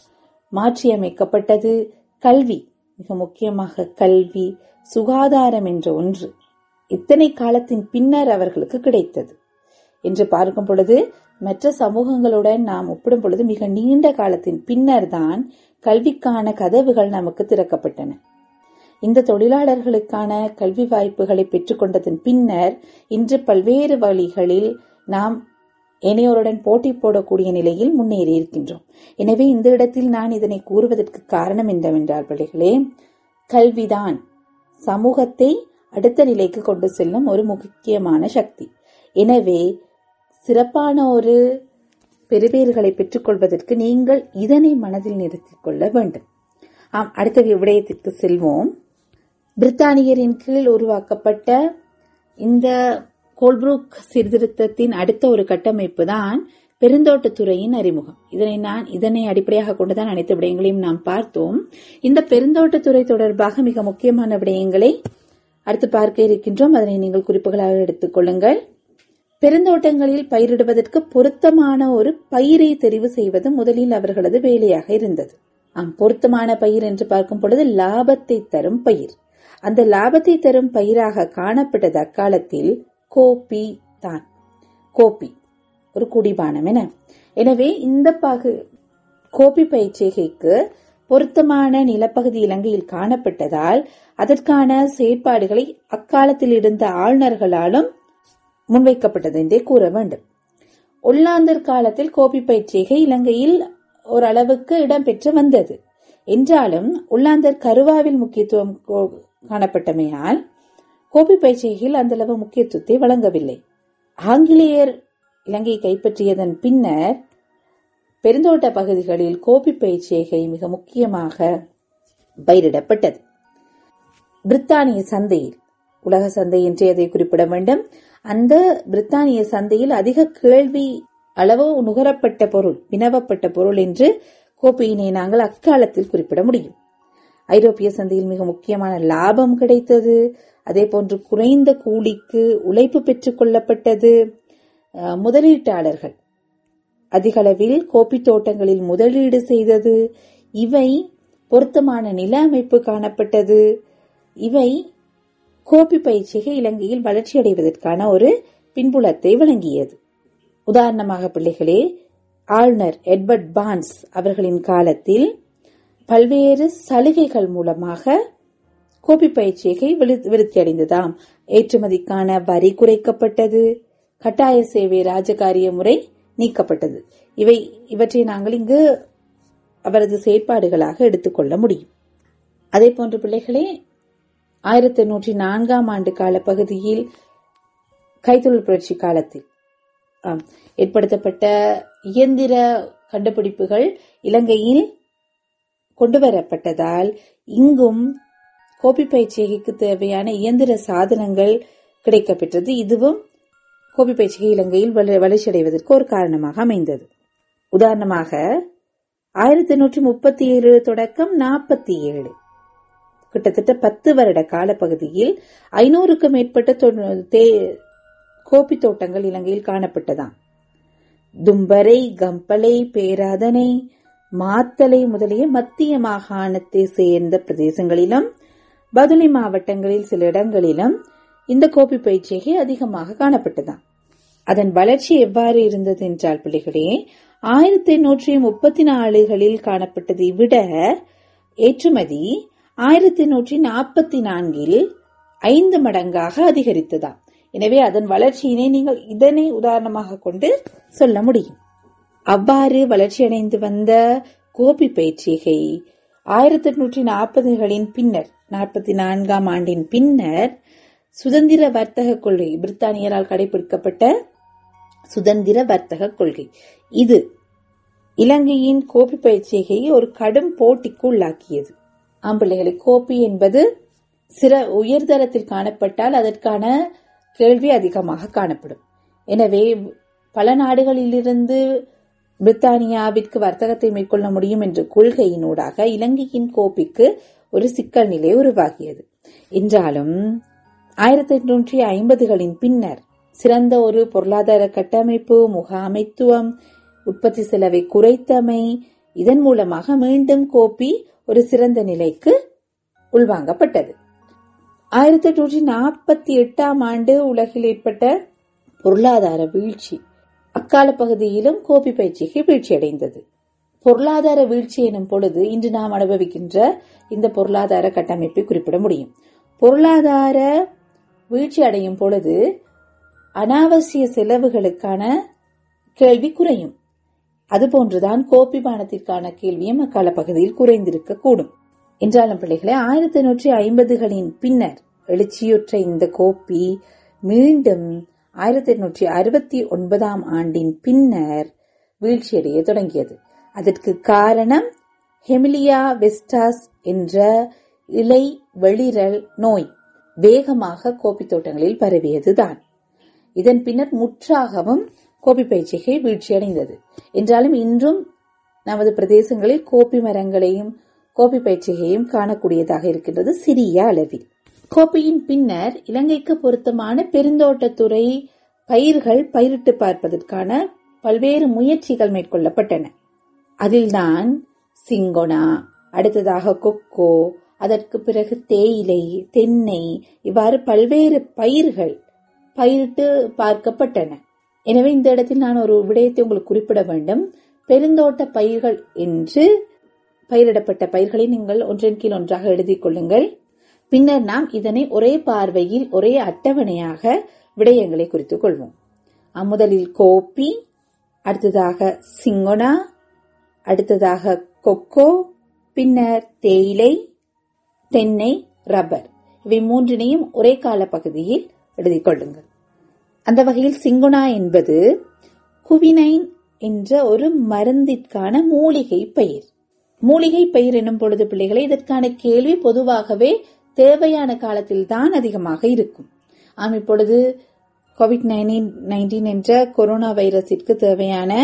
மாற்றியமைக்கப்பட்டது கல்வி மிக முக்கியமாக கல்வி சுகாதாரம் என்ற ஒன்று இத்தனை காலத்தின் பின்னர் அவர்களுக்கு கிடைத்தது என்று பார்க்கும் பொழுது மற்ற சமூகங்களுடன் நாம் ஒப்பிடும் பொழுது மிக நீண்ட காலத்தின் பின்னர் தான் கல்விக்கான கதவுகள் நமக்கு திறக்கப்பட்டன இந்த தொழிலாளர்களுக்கான கல்வி வாய்ப்புகளை பெற்றுக்கொண்டதன் பின்னர் இன்று பல்வேறு வழிகளில் நாம் இணையோருடன் போட்டி போடக்கூடிய நிலையில் முன்னேறி இருக்கின்றோம் எனவே இந்த இடத்தில் நான் இதனை கூறுவதற்கு காரணம் என்னவென்றால் பிள்ளைகளே கல்விதான் சமூகத்தை அடுத்த நிலைக்கு கொண்டு செல்லும் ஒரு முக்கியமான சக்தி எனவே சிறப்பான ஒரு பெறுபேறுகளை பெற்றுக்கொள்வதற்கு நீங்கள் இதனை மனதில் நிறுத்திக் கொள்ள வேண்டும் ஆம் அடுத்த விடயத்திற்கு செல்வோம் பிரித்தானியரின் கீழ் உருவாக்கப்பட்ட இந்த கோல்ப்ரூக் சீர்திருத்தத்தின் அடுத்த ஒரு கட்டமைப்பு தான் பெருந்தோட்டத்துறையின் அறிமுகம் இதனை நான் இதனை அடிப்படையாக கொண்டுதான் அனைத்து விடயங்களையும் நாம் பார்த்தோம் இந்த பெருந்தோட்டத்துறை தொடர்பாக மிக முக்கியமான விடயங்களை அடுத்து பார்க்க இருக்கின்றோம் அதனை நீங்கள் குறிப்புகளாக எடுத்துக் கொள்ளுங்கள் பெருந்தோட்டங்களில் பயிரிடுவதற்கு பொருத்தமான ஒரு பயிரை தெரிவு செய்வது முதலில் அவர்களது வேலையாக இருந்தது ஆம் பொருத்தமான பயிர் என்று பார்க்கும் பொழுது லாபத்தை தரும் பயிர் அந்த லாபத்தை தரும் பயிராக காணப்பட்டது அக்காலத்தில் கோபி தான் கோபி ஒரு குடிபானம் என எனவே இந்த பாகு கோபி பயிற்சிகைக்கு பொருத்தமான நிலப்பகுதி இலங்கையில் காணப்பட்டதால் அதற்கான செயற்பாடுகளை அக்காலத்தில் இருந்த ஆளுநர்களாலும் முன்வைக்கப்பட்டது என்றே கூற வேண்டும் ஒல்லாந்தர் காலத்தில் கோபி பயிற்சிகை இலங்கையில் ஓரளவுக்கு இடம்பெற்று வந்தது என்றாலும் ஒல்லாந்தர் கருவாவில் முக்கியத்துவம் கோ- காணப்பட்டமையால் கோபி பயிற்சிகையில் அந்தளவு முக்கியத்துவத்தை வழங்கவில்லை ஆங்கிலேயர் இலங்கை கைப்பற்றியதன் பின்னர் பெருந்தோட்ட பகுதிகளில் கோபி பயிற்சிகை மிக முக்கியமாக பயிரிடப்பட்டது பிரித்தானிய சந்தையில் உலக சந்தை என்றே அதை குறிப்பிட வேண்டும் அந்த பிரித்தானிய சந்தையில் அதிக கேள்வி அளவு நுகரப்பட்ட பொருள் வினவப்பட்ட பொருள் என்று கோப்பையினை நாங்கள் அக்காலத்தில் குறிப்பிட முடியும் ஐரோப்பிய சந்தையில் மிக முக்கியமான லாபம் கிடைத்தது அதே போன்று குறைந்த கூலிக்கு உழைப்பு பெற்றுக் கொள்ளப்பட்டது அஹ், முதலீட்டாளர்கள் அதிக அளவில் கோப்பி தோட்டங்களில் முதலீடு செய்தது இவை பொருத்தமான நில அமைப்பு காணப்பட்டது இவை கோப்பி பயிற்சிகை இலங்கையில் வளர்ச்சியடைவதற்கான ஒரு பின்புலத்தை வழங்கியது உதாரணமாக பிள்ளைகளே ஆளுநர் எட்வர்ட் பான்ஸ் அவர்களின் காலத்தில் பல்வேறு சலுகைகள் மூலமாக கோப்பி பயிற்சிகை விரு- விருத்தியடைந்ததாம் ஏற்றுமதிக்கான வரி குறைக்கப்பட்டது கட்டாய சேவை ராஜகாரிய முறை நீக்கப்பட்டது இவை இவற்றை நாங்கள் இங்கு அவரது செயற்பாடுகளாக எடுத்துக்கொள்ள முடியும் அதே போன்று பிள்ளைகளே ஆயிரத்தி எண்ணூற்றி நான்காம் ஆண்டு கால பகுதியில் கைத்தொழில் புரட்சி காலத்தில் ஆம், ஏற்படுத்தப்பட்ட இயந்திர கண்டுபிடிப்புகள் இலங்கையில் கொண்டுவரப்பட்டதால் இங்கும் கோபி பயிற்சிகைக்கு தேவையான இயந்திர சாதனங்கள் கிடைக்கப்பெற்றது இதுவும் கோபி பயிற்சிகை இலங்கையில் வள- வளர்ச்சியடைவதற்கு ஒரு காரணமாக அமைந்தது உதாரணமாக ஆயிரத்தி எண்ணூற்றி முப்பத்தி ஏழு தொடக்கம் நாற்பத்தி ஏழு கிட்டத்தட்ட பத்து வருட காலப்பகுதியில் ஐநூறுக்கும் மேற்பட்ட தொ- தே- கோபி தோட்டங்கள் இலங்கையில் காணப்பட்டதாம் தும்பரை கம்பளை பேராதனை மாத்தலை முதலிய மத்திய மாகாணத்தை சேர்ந்த பிரதேசங்களிலும் பதுளை மாவட்டங்களில் சில இடங்களிலும் இந்த கோபி பயிற்சிகை அதிகமாக காணப்பட்டதாம் அதன் வளர்ச்சி எவ்வாறு இருந்தது என்றால் பிள்ளைகளே ஆயிரத்தி எண்ணூற்றி முப்பத்தி நாலுகளில் காணப்பட்டதை விட ஏற்றுமதி ஆயிரத்தி எண்ணூற்றி நாற்பத்தி நான்கில் ஐந்து மடங்காக அதிகரித்ததாம் எனவே அதன் வளர்ச்சியினை நீங்கள் இதனை உதாரணமாக கொண்டு சொல்ல முடியும் அவ்வாறு வளர்ச்சியடைந்து வந்த கோபி பயிற்சிகை ஆயிரத்தி எட்நூற்றி நாற்பதுகளின் பின்னர் நாற்பத்தி நான்காம் ஆண்டின் பின்னர் சுதந்திர வர்த்தக கொள்கை பிரித்தானியரால் கடைபிடிக்கப்பட்ட சுதந்திர வர்த்தக கொள்கை இது இலங்கையின் கோபி பயிற்சியை ஒரு கடும் போட்டிக்கு உள்ளாக்கியது ஆம்பிள்ளைகளை கோபி என்பது சிற உயர்தரத்தில் காணப்பட்டால் அதற்கான கேள்வி அதிகமாக காணப்படும் எனவே பல நாடுகளிலிருந்து பிரித்தானியாவிற்கு வர்த்தகத்தை மேற்கொள்ள முடியும் என்ற கொள்கையினூடாக இலங்கையின் கோப்பிக்கு ஒரு சிக்கல் நிலை உருவாகியது என்றாலும் ஆயிரத்தி எட்நூற்றி ஐம்பதுகளின் பின்னர் சிறந்த ஒரு பொருளாதார கட்டமைப்பு முகாமைத்துவம் உற்பத்தி செலவை குறைத்தமை இதன் மூலமாக மீண்டும் கோப்பி ஒரு சிறந்த நிலைக்கு உள்வாங்கப்பட்டது ஆயிரத்தி எட்நூற்றி நாற்பத்தி எட்டாம் ஆண்டு உலகில் ஏற்பட்ட பொருளாதார வீழ்ச்சி அக்கால பகுதியிலும் கோபி பயிற்சிக்கு வீழ்ச்சியடைந்தது பொருளாதார வீழ்ச்சி எனும் பொழுது இன்று நாம் அனுபவிக்கின்ற இந்த பொருளாதார கட்டமைப்பை குறிப்பிட முடியும் பொருளாதார வீழ்ச்சி அடையும் பொழுது அனாவசிய செலவுகளுக்கான கேள்வி குறையும் அதுபோன்றுதான் கோப்பி பானத்திற்கான கேள்வியும் அக்கால பகுதியில் குறைந்திருக்க கூடும் என்றாலும் பிள்ளைகளே ஆயிரத்தி எண்ணூற்றி ஐம்பதுகளின் பின்னர் எழுச்சியுற்ற இந்த கோப்பி மீண்டும் ஆயிரத்தி எண்ணூற்றி அறுபத்தி ஒன்பதாம் ஆண்டின் பின்னர் வீழ்ச்சியடைய தொடங்கியது அதற்கு காரணம் ஹெமிலியா வெஸ்டாஸ் என்ற இலை வெளிரல் நோய் வேகமாக கோப்பி தோட்டங்களில் பரவியதுதான் இதன் பின்னர் முற்றாகவும் கோபி பயிற்சிகை வீழ்ச்சியடைந்தது என்றாலும் இன்றும் நமது பிரதேசங்களில் கோப்பி மரங்களையும் கோப்பி பயிற்சிகையும் காணக்கூடியதாக இருக்கின்றது சிறிய அளவில் கோப்பியின் பின்னர் இலங்கைக்கு பொருத்தமான பெருந்தோட்டத்துறை பயிர்கள் பயிரிட்டு பார்ப்பதற்கான பல்வேறு முயற்சிகள் மேற்கொள்ளப்பட்டன அதில்தான் சிங்கொனா அடுத்ததாக கொக்கோ அதற்கு பிறகு தேயிலை தென்னை இவ்வாறு பல்வேறு பயிர்கள் பயிரிட்டு பார்க்கப்பட்டன எனவே இந்த இடத்தில் நான் ஒரு விடயத்தை உங்களுக்கு குறிப்பிட வேண்டும் பெருந்தோட்ட பயிர்கள் என்று பயிரிடப்பட்ட பயிர்களை நீங்கள் ஒன்றன் கீழ் ஒன்றாக எழுதிக் கொள்ளுங்கள் பின்னர் நாம் இதனை ஒரே பார்வையில் ஒரே அட்டவணையாக விடயங்களை குறித்துக் கொள்வோம் அஹ் முதலில் கோப்பி அடுத்ததாக சிங்கொனா அடுத்ததாக கொக்கோ பின்னர் தேயிலை தென்னை ரப்பர் இவை மூன்றினையும் ஒரே கால பகுதியில் எழுதிக் கொள்ளுங்கள் அந்த வகையில் சிங்குனா என்பது குவினைன் என்ற ஒரு மருந்திற்கான மூலிகை பயிர் மூலிகை பயிர் எனும் பொழுது பிள்ளைகளை இதற்கான கேள்வி பொதுவாகவே தேவையான காலத்தில் தான் அதிகமாக இருக்கும் ஆம் இப்பொழுது கோவிட் நைன்டீன் என்ற கொரோனா வைரஸிற்கு தேவையான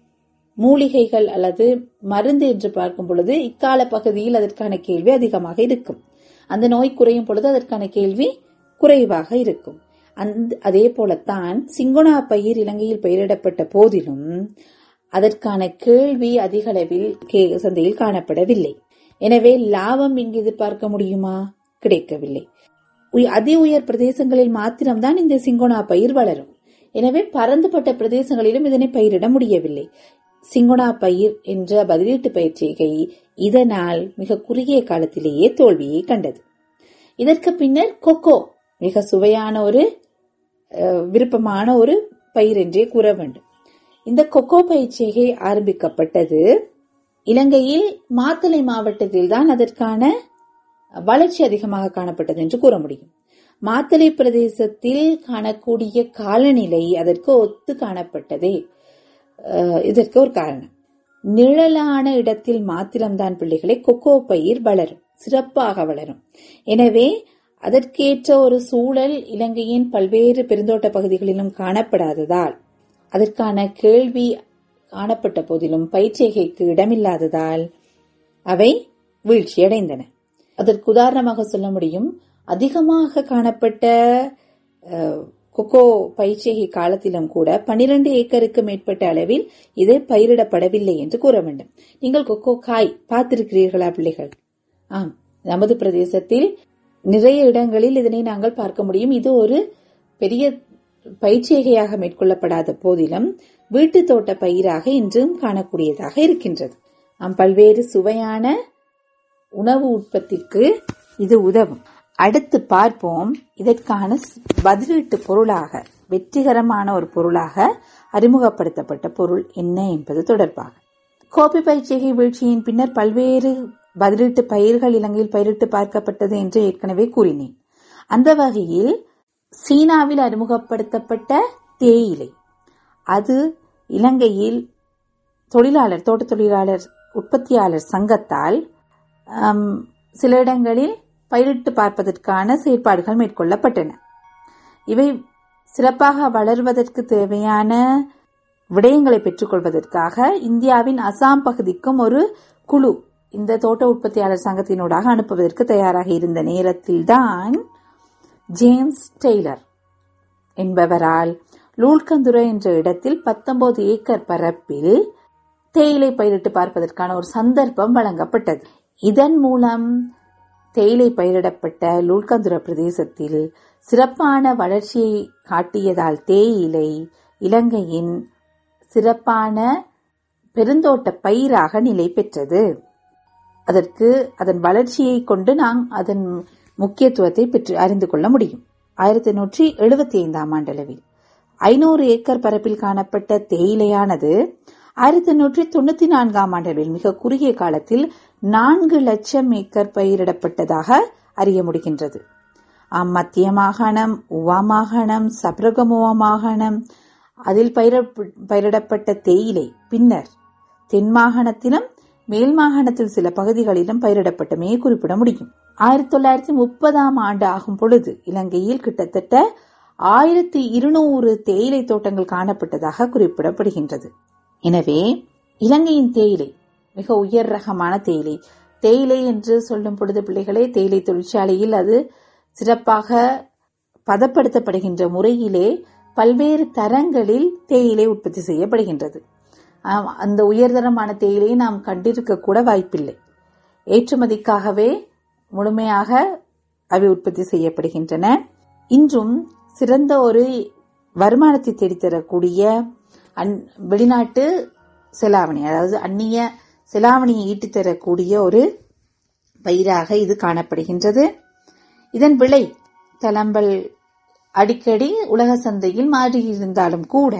மூலிகைகள் அல்லது மருந்து என்று பார்க்கும் பொழுது இக்கால பகுதியில் அதற்கான கேள்வி அதிகமாக இருக்கும் அந்த நோய் குறையும் பொழுது அதற்கான கேள்வி குறைவாக இருக்கும் அந்த அதே போலத்தான் சிங்கோனா பயிர் இலங்கையில் பயிரிடப்பட்ட போதிலும் அதற்கான கேள்வி அதிக அளவில் கே- சந்தையில் காணப்படவில்லை எனவே லாபம் இங்கு எதிர்பார்க்க முடியுமா கிடைக்கவில்லை உய- அதி உயர் பிரதேசங்களில் மாத்திரம்தான் இந்த சிங்கோனா பயிர் வளரும் எனவே பரந்துபட்ட பிரதேசங்களிலும் இதனை பயிரிட முடியவில்லை சிங்கோனா பயிர் என்ற பதிலீட்டு பயிர் செய்கை இதனால் மிக குறுகிய காலத்திலேயே தோல்வியை கண்டது இதற்கு பின்னர் கொக்கோ மிக சுவையான ஒரு அஹ், விருப்பமான ஒரு பயிர் என்றே கூற வேண்டும் இந்த கொக்கோ பயிர் செய்கை ஆரம்பிக்கப்பட்டது இலங்கையில் மாத்தளை மாவட்டத்தில் தான் அதற்கான வளர்ச்சி அதிகமாக காணப்பட்டது என்று கூற முடியும் மாத்தளை பிரதேசத்தில் காணக்கூடிய காலநிலை அதற்கு ஒத்து காணப்பட்டதே அஹ், இதற்கு ஒரு காரணம் நிழலான இடத்தில் மாத்திரம்தான் பிள்ளைகளை கொக்கோ பயிர் வளரும் சிறப்பாக வளரும் எனவே அதற்கேற்ற ஒரு சூழல் இலங்கையின் பல்வேறு பெருந்தோட்ட பகுதிகளிலும் காணப்படாததால் அதற்கான கேள்வி காணப்பட்ட போதிலும் பயிற்சிகைக்கு இடமில்லாததால் அவை வீழ்ச்சியடைந்தன அதற்கு உதாரணமாக சொல்ல முடியும் அதிகமாக காணப்பட்ட அஹ், கொக்கோ பயிற்சிகை காலத்திலும் கூட 12 ஏக்கருக்கு மேற்பட்ட அளவில் இது பயிரிடப்படவில்லை என்று கூற வேண்டும் நீங்கள் கொக்கோ காய் பார்த்திருக்கிறீர்களா பிள்ளைகள் ஆம் நமது பிரதேசத்தில் நிறைய இடங்களில் இதனை நாங்கள் பார்க்க முடியும் இது ஒரு பெரிய பயிற்சிகையாக மேற்கொள்ளப்படாத போதிலும் வீட்டு தோட்ட பயிராக இன்றும் காணக்கூடியதாக இருக்கின்றது நாம் பல்வேறு சுவையான உணவு உற்பத்திக்கு இது உதவும் அடுத்து பார்ப்போம் இதற்கான ஸ்- பதிலீட்டு பொருளாக வெற்றிகரமான ஒரு பொருளாக அறிமுகப்படுத்தப்பட்ட பொருள் என்ன என்பது தொடர்பாக கோபி பயிற்சிகை வீழ்ச்சியின் பின்னர் பல்வேறு பதிலீட்டு பயிர்கள் இலங்கையில் பயிரிட்டு பார்க்கப்பட்டது என்று ஏற்கனவே கூறினேன் அந்த வகையில் சீனாவில் அறிமுகப்படுத்தப்பட்ட தேயிலை அது இலங்கையில் தொழிலாளர் தோட்ட தொழிலாளர் உற்பத்தியாளர் சங்கத்தால் ஆம், சில இடங்களில் பயிரிட்டு பார்ப்பதற்கான செயற்பாடுகள் மேற்கொள்ளப்பட்டன இவை சிறப்பாக வளர்வதற்கு தேவையான விடயங்களை பெற்றுக்கொள்வதற்காக இந்தியாவின் அசாம் பகுதிக்கும் ஒரு குழு இந்த தோட்ட உற்பத்தியாளர் சங்கத்தினூடாக அனுப்புவதற்கு தயாராக இருந்த நேரத்தில்தான் ஜேம்ஸ் டெய்லர் என்பவரால் லூல்கந்துரை என்ற இடத்தில் 19 ஏக்கர் பரப்பில் தேயிலை பயிரிட்டு பார்ப்பதற்கான ஒரு சந்தர்ப்பம் வழங்கப்பட்டது இதன் மூலம் தேயிலை பயிரிடப்பட்ட லூல்கந்துர பிரதேசத்தில் சிறப்பான வளர்ச்சியை காட்டியதால் தேயிலை இலங்கையின் சிறப்பான பெருந்தோட்ட பயிராக நிலை பெற்றது அதற்கு அதன் வளர்ச்சியை கொண்டு நாம் அதன் முக்கியத்துவத்தை பெற்று அறிந்து கொள்ள முடியும் ஆயிரத்தி எண்ணூற்றி எழுபத்தி ஐந்தாம் ஆண்டளவில் ஐநூறு ஏக்கர் பரப்பில் காணப்பட்ட தேயிலையானது ஆயிரத்தி எண்ணூற்றி தொண்ணூத்தி நான்காம் ஆண்டளவில் மிக குறுகிய காலத்தில் நான்கு லட்சம் ஏக்கர் பயிரிடப்பட்டதாக அறிய முடிகின்றது ஆம், மத்திய மாகாணம் உவா மாகாணம் சப்ரகமுவா மாகாணம் அதில் பயிரப்- பயிரிடப்பட்ட தேயிலை பின்னர் தென் மாகாணத்திலும் மேல் மாகாணத்தில் சில பகுதிகளிலும் பயிரிடப்பட்டமே குறிப்பிட முடியும் ஆயிரத்தி தொள்ளாயிரத்தி முப்பதாம் ஆண்டு ஆகும் பொழுது இலங்கையில் கிட்டத்தட்ட ஆயிரத்தி இருநூறு தேயிலை தோட்டங்கள் காணப்பட்டதாக குறிப்பிடப்படுகின்றது எனவே இலங்கையின் தேயிலை மிக உயர் ரகமான தேயிலை தேயிலை என்று சொல்லும் பொழுது பிள்ளைகளே தேயிலை தொழிற்சாலையில் அது சிறப்பாக பதப்படுத்தப்படுகின்ற முறையிலே பல்வேறு தரங்களில் தேயிலை உற்பத்தி செய்யப்படுகின்றது ஆம், அந்த உயர்தரமான தேயிலையை நாம் கண்டிருக்க கூட வாய்ப்பில்லை ஏற்றுமதிக்காகவே முழுமையாக அவை உற்பத்தி செய்யப்படுகின்றன இன்றும் சிறந்த ஒரு வருமானத்தை தேடித்தரக்கூடிய அந்- வெளிநாட்டு செலாவணி அதாவது அந்நிய செலாவணியை ஈட்டித் தரக்கூடிய ஒரு பயிராக இது காணப்படுகின்றது இதன் விலை தளம்பல் அடிக்கடி உலக சந்தையில் மாறியிருந்தாலும் கூட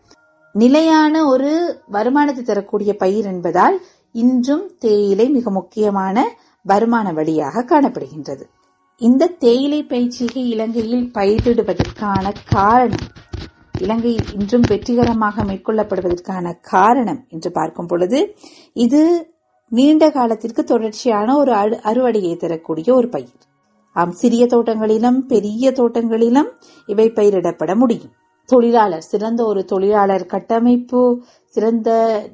நிலையான ஒரு வருமானத்தை தரக்கூடிய பயிர் என்பதால் இன்றும் தேயிலை மிக முக்கியமான வருமான வழியாக காணப்படுகின்றது இந்த தேயிலை பயிற்சியை இலங்கையில் பயிரிடுவதற்கான காரணம் இலங்கையில் இன்றும் வெற்றிகரமாக மேற்கொள்ளப்படுவதற்கான காரணம் என்று பார்க்கும் பொழுது இது நீண்ட காலத்திற்கு தொடர்ச்சியான ஒரு அறு- அறுவடையை தரக்கூடிய ஒரு பயிர் ஆம் சிறிய தோட்டங்களிலும் பெரிய தோட்டங்களிலும் இவை பயிரிடப்பட முடியும் தொழிலாளர் சிறந்த ஒரு தொழிலாளர் கட்டமைப்பு சிறந்த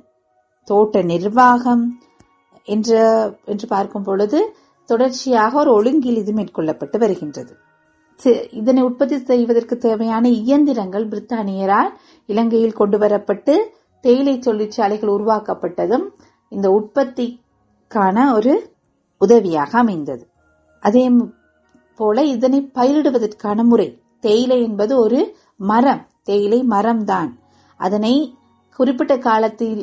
தோட்ட நிர்வாகம் என்ற என்று பார்க்கும் பொழுது தொடர்ச்சியாக ஒரு ஒழுங்கில் இது மேற்கொள்ளப்பட்டு வருகின்றது சி- இதனை உற்பத்தி செய்வதற்கு தேவையான இயந்திரங்கள் பிரித்தானியரால் இலங்கையில் கொண்டு வரப்பட்டு தேயிலை தொழிற்சாலைகள் உருவாக்கப்பட்டதும் இந்த உற்பத்திக்கான ஒரு உதவியாக அமைந்தது அதே ம- போல இதனை பயிரிடுவதற்கான முறை தேயிலை என்பது ஒரு மரம் தேயிலை மரம்தான் அதனை குறிப்பிட்ட காலத்தில்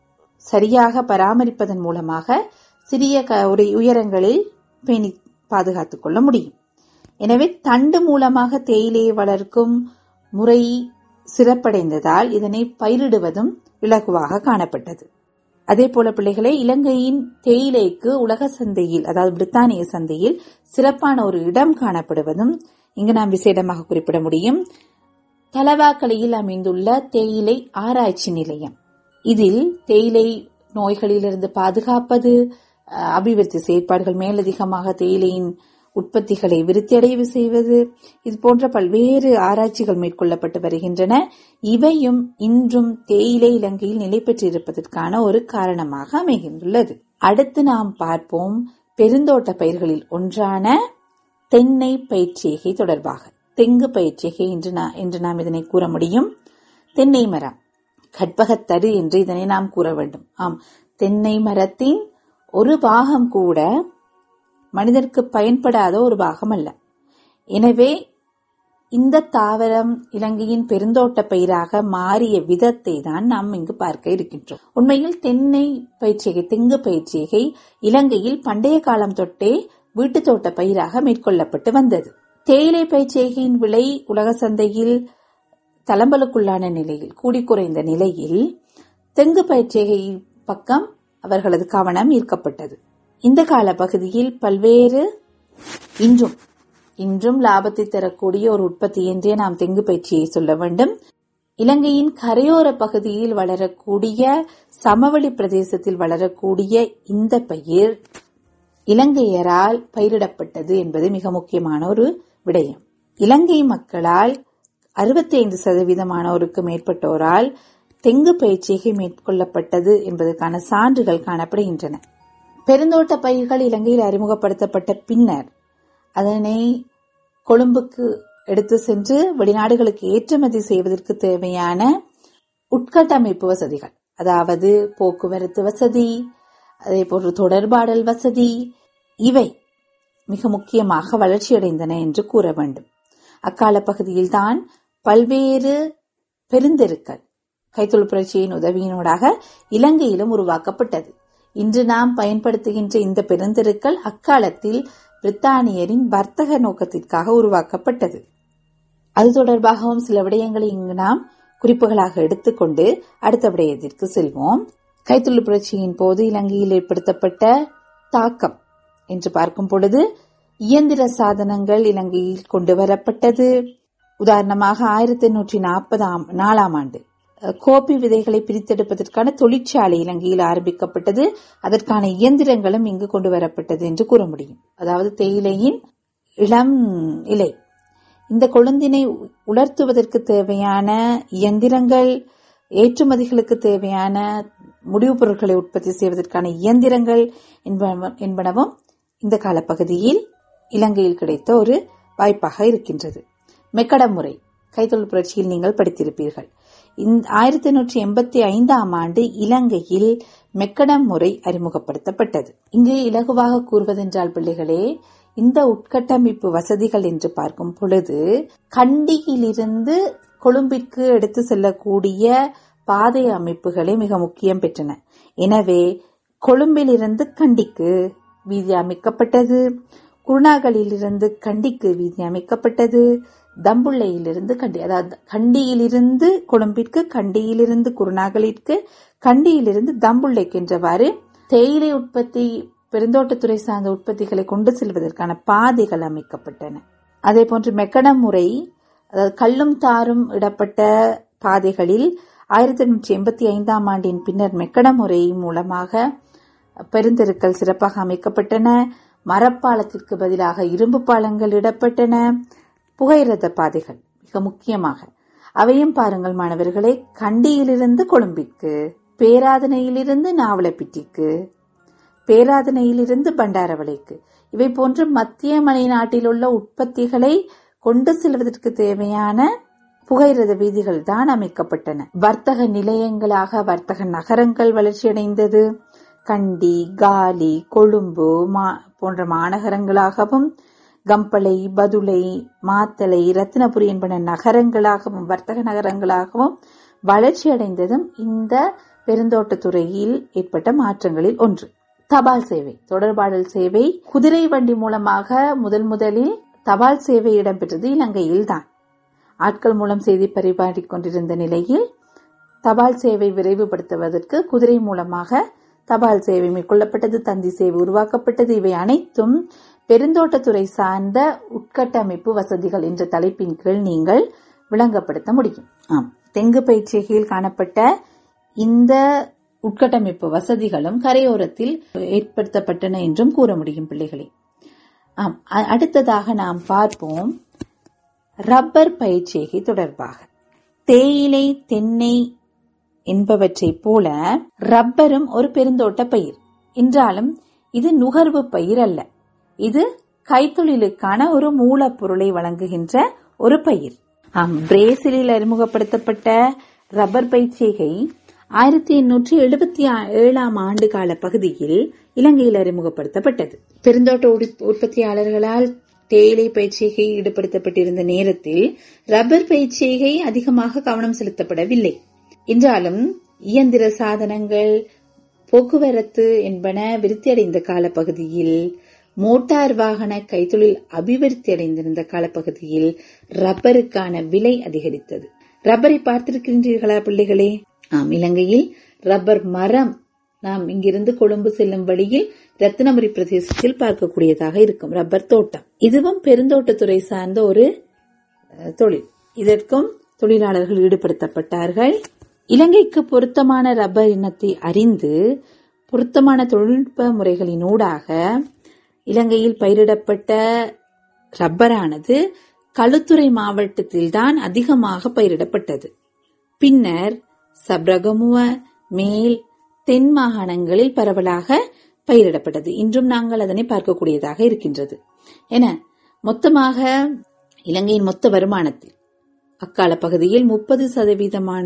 சரியாக பராமரிப்பதன் மூலமாக சிறிய க- ஒரு உயரங்களில் பேணி பாதுகாத்துக் கொள்ள முடியும் எனவே தண்டு மூலமாக தேயிலையை வளர்க்கும் முறை சிறப்படைந்ததால் இதனை பயிரிடுவதும் இலகுவாக காணப்பட்டது அதே போல பிள்ளைகளே இலங்கையின் தேயிலைக்கு உலக சந்தையில் அதாவது பிரித்தானிய சந்தையில் சிறப்பான ஒரு இடம் காணப்படுவதும் இங்கு நாம் விசேடமாக குறிப்பிட முடியும் தலவாக்கலையில் அமைந்துள்ள தேயிலை ஆராய்ச்சி நிலையம் இதில் தேயிலை நோய்களிலிருந்து பாதுகாப்பது அஹ், அபிவிருத்தி செயற்பாடுகள் மேலதிகமாக தேயிலையின் உற்பத்திகளை விருத்தியடைவு செய்வது இது போன்ற பல்வேறு ஆராய்ச்சிகள் மேற்கொள்ளப்பட்டு வருகின்றன இவையும் இன்றும் தேயிலை இலங்கையில் நிலை பெற்றிருப்பதற்கான ஒரு காரணமாக அமைகின்றுள்ளது அடுத்து நாம் பார்ப்போம் பெருந்தோட்ட பயிர்களில் ஒன்றான தென்னை பயிற்சிகை தொடர்பாக தெங்கு பயிற்சிகை என்று நா- என்று நாம் இதனை கூற முடியும் தென்னை மரம் கற்பகத்தரு என்று இதனை நாம் கூற வேண்டும் ஆம் தென்னை மரத்தின் ஒரு பாகம் கூட மனிதருக்கு பயன்படாத ஒரு பாகம் அல்ல எனவே இந்த தாவரம் இலங்கையின் பெருந்தோட்ட பயிராக மாறிய விதத்தை தான் நாம் இங்கு பார்க்க இருக்கின்றோம் உண்மையில் தென்னை பயிற்சிகை தெங்கு பயிற்சிகை இலங்கையில் பண்டைய காலம் தொட்டே வீட்டுத் தோட்ட பயிராக மேற்கொள்ளப்பட்டு வந்தது தேயிலை பயிற்சிகையின் விலை உலக சந்தையில் தளம்பலுக்குள்ளான நிலையில் கூடி குறைந்த நிலையில் தெங்கு பயிற்சிகை பக்கம் அவர்களது கவனம் ஈர்க்கப்பட்டது இந்த கால பகுதியில் பல்வேறு இன்றும் இன்றும் லாபத்தை தரக்கூடிய ஒரு உற்பத்தி என்றே நாம் தெங்கு பயிற்சியை சொல்ல வேண்டும் இலங்கையின் கரையோர பகுதியில் வளரக்கூடிய சமவெளி பிரதேசத்தில் வளரக்கூடிய இந்த பயிர் இலங்கையரால் பயிரிடப்பட்டது என்பது மிக முக்கியமான ஒரு விடயம் இலங்கை மக்களால் 65% சதவீதமானோருக்கு மேற்பட்டோரால் தெங்கு பயிற்சிகை மேற்கொள்ளப்பட்டது என்பதற்கான சான்றுகள் காணப்படுகின்றன பெருந்தோட்ட பயிர்கள் இலங்கையில் அறிமுகப்படுத்தப்பட்ட பின்னர் அதனை கொழும்புக்கு எடுத்து சென்று வெளிநாடுகளுக்கு ஏற்றுமதி செய்வதற்கு தேவையான உட்கட்டமைப்பு வசதிகள் அதாவது போக்குவரத்து வசதி அதே போன்று தொடர்பாடல் வசதி இவை மிக முக்கியமாக வளர்ச்சியடைந்தன என்று கூற வேண்டும் அக்கால பகுதியில்தான் பல்வேறு பெருந்தெருக்கள் கைத்தொழில் புரட்சியின் உதவியினூடாக இலங்கையிலும் உருவாக்கப்பட்டது இன்று நாம் பயன்படுத்துகின்ற இந்த பெருந்தெருக்கள் அக்காலத்தில் பிரித்தானியரின் வர்த்தக நோக்கத்திற்காக உருவாக்கப்பட்டது அது தொடர்பாகவும் சில விடயங்களை இங்கு நாம் குறிப்புகளாக எடுத்துக்கொண்டு அடுத்த விடயத்திற்கு செல்வோம் கைத்தொழில் புரட்சியின் போது இலங்கையில் ஏற்படுத்தப்பட்ட தாக்கம் என்று பார்க்கும் பொழுது இயந்திர சாதனங்கள் இலங்கையில் கொண்டு வரப்பட்டது உதாரணமாக ஆயிரத்தி எண்ணூற்றி நாற்பதாம் நாலாம் ஆண்டு அஹ், கோபி விதைகளை பிரித்தெடுப்பதற்கான தொழிற்சாலை இலங்கையில் ஆரம்பிக்கப்பட்டது அதற்கான இயந்திரங்களும் இங்கு கொண்டு வரப்பட்டது என்று கூற முடியும் அதாவது தேயிலையின் இளம் இலை இந்த கொழுந்தினை உலர்த்துவதற்கு தேவையான இயந்திரங்கள் ஏற்றுமதிகளுக்கு தேவையான முடிவுப் பொருட்களை உற்பத்தி செய்வதற்கான இயந்திரங்கள் என்பன- என்பனவும் இந்த காலப்பகுதியில் இலங்கையில் கிடைத்த ஒரு வாய்ப்பாக இருக்கின்றது மெக்கடம் முறை கைத்தொழில் புரட்சியில் நீங்கள் படித்திருப்பீர்கள் இந்த ஆயிரத்தி எண்ணூற்றி எண்பத்தி ஐந்தாம் ஆண்டு இலங்கையில் மெக்கடம் முறை அறிமுகப்படுத்தப்பட்டது இங்கு இலகுவாக கூறுவதென்றால் பிள்ளைகளே இந்த உட்கட்டமைப்பு வசதிகள் என்று பார்க்கும் பொழுது கண்டியிலிருந்து கொழும்பிற்கு எடுத்து செல்லக்கூடிய பாதை அமைப்புகளே மிக முக்கியம் பெற்றன எனவே கொழும்பிலிருந்து கண்டிக்கு வீதி அமைக்கப்பட்டது குருணாகலிலிருந்து கண்டிக்கு வீதி அமைக்கப்பட்டது தம்புள்ளையிலிருந்து கண்டி அதாவது கண்டியிலிருந்து கொழும்பிற்கு கண்டியிலிருந்து குருணாகலிற்கு கண்டியிலிருந்து தம்புள்ளைக்கு என்றவாறு தேயிலை உற்பத்தி பெருந்தோட்டத்துறை சார்ந்த உற்பத்திகளை கொண்டு செல்வதற்கான பாதைகள் அமைக்கப்பட்டன அதே போன்று மெக்கடம் முறை அதாவது கல்லும் தாரும் இடப்பட்ட பாதைகளில் ஆயிரத்தி எண்ணூற்றி எண்பத்தி ஐந்தாம் ஆண்டின் பின்னர் மெக்கட முறை மூலமாக பெருந்தெருக்கள் சிறப்பாக அமைக்கப்பட்டன மரப்பாலத்திற்கு பதிலாக இரும்பு பாலங்கள் இடப்பட்டன புகையிரத பாதைகள் மிக முக்கியமாக அவையும் பாருங்கள் மாணவர்களே கண்டியிலிருந்து கொழும்பிற்கு பேராதனையிலிருந்து நாவலப்பிட்டிக்கு பேராதனையிலிருந்து பண்டாரவளைக்கு இவை போன்ற மத்திய மலைநாட்டில் உள்ள உற்பத்திகளை கொண்டு செல்வதற்கு தேவையான புகையிரத வீதிகள் தான் அமைக்கப்பட்டன வர்த்தக நிலையங்களாக வர்த்தக நகரங்கள் வளர்ச்சியடைந்தது கண்டி காலி கொழும்பு போன்ற மாநகரங்களாகவும் கம்பளை பதுளை மாத்தளை ரத்தினபுரி என்பன நகரங்களாகவும் வர்த்தக நகரங்களாகவும் வளர்ச்சியடைந்ததும் இந்த பெருந்தோட்டத்துறையில் ஏற்பட்ட மாற்றங்களில் ஒன்று தபால் சேவை தொடர்பாடல் சேவை குதிரை வண்டி மூலமாக முதல் முதலில் தபால் சேவை இடம்பெற்றது இலங்கையில் தான் ஆட்கள் மூலம் செய்தி பரிமாறிக் கொண்டிருந்த நிலையில் தபால் சேவை விரைவுபடுத்துவதற்கு குதிரை மூலமாக தபால் சேவை மேற்கொள்ளப்பட்டது தந்தி சேவை உருவாக்கப்பட்டது இவை அனைத்தும் பெருந்தோட்டத்துறை சார்ந்த உட்கட்டமைப்பு வசதிகள் என்ற தலைப்பின் கீழ் நீங்கள் விளங்கப்படுத்த முடியும் ஆம் தெங்கு பயிற்சிகையில் காணப்பட்ட இந்த உட்கட்டமைப்பு வசதிகளும் கரையோரத்தில் ஏற்படுத்தப்பட்டன என்றும் கூற முடியும் பிள்ளைகளே ஆம் அடுத்ததாக நாம் பார்ப்போம் ரப்பர் பயிற்சிகை தொடர்பாக தேயிலை தென்னை என்பவற்றைப் போல ரப்பரும் ஒரு பெருந்தோட்ட பயிர் என்றாலும் இது நுகர்வு பயிர் அல்ல இது கைத்தொழிலுக்கான ஒரு மூலப்பொருளை வழங்குகின்ற ஒரு பயிர் ஆம் பிரேசிலில் அறிமுகப்படுத்தப்பட்ட ரப்பர் பயிற்சிகை ஆயிரத்தி எண்ணூற்றி எழுபத்தி ஏழாம் ஆண்டு கால பகுதியில் இலங்கையில் அறிமுகப்படுத்தப்பட்டது பெருந்தோட்ட உற்பத்தியாளர்களால் தேயிலை பயிற்சிகை ஈடுபடுத்தப்பட்டிருந்த நேரத்தில் ரப்பர் பயிற்சிகை அதிகமாக கவனம் செலுத்தப்படவில்லை என்றாலும் இயந்திர சாதனங்கள் போக்குவரத்து என்பன விருத்தியடைந்த காலப்பகுதியில் மோட்டார் வாகன கைத்தொழில் அபிவிருத்தி அடைந்திருந்த காலப்பகுதியில் ரப்பருக்கான விலை அதிகரித்தது ரப்பரை பார்த்திருக்கின்றீர்களா பிள்ளைகளே ஆம் இலங்கையில் ரப்பர் மரம் நாம் இங்கிருந்து கொழும்பு செல்லும் வழியில் ரத்தினபுரி பிரதேசத்தில் பார்க்கக்கூடியதாக இருக்கும் ரப்பர் தோட்டம் இதுவும் பெருந்தோட்டத்துறை சார்ந்த ஒரு தொழில் இதற்கும் தொழிலாளர்கள் ஈடுபடுத்தப்பட்டார்கள் இலங்கைக்கு பொருத்தமான ரப்பர் இனத்தை அறிந்து பொருத்தமான தொழில்நுட்ப முறைகளினூடாக இலங்கையில் பயிரிடப்பட்ட ரப்பரானது களுத்துறை மாவட்டத்தில்தான் அதிகமாக பயிரிடப்பட்டது பின்னர் சப்ரகமுவ மேல் தென் மாகாணங்களில் பரவலாக பயிரிடப்பட்டது இன்றும் நாங்கள் அதனை பார்க்கக்கூடியதாக இருக்கின்றது என மொத்தமாக இலங்கையின் மொத்த வருமானத்தில் அக்கால பகுதியில் முப்பது சதவீதமான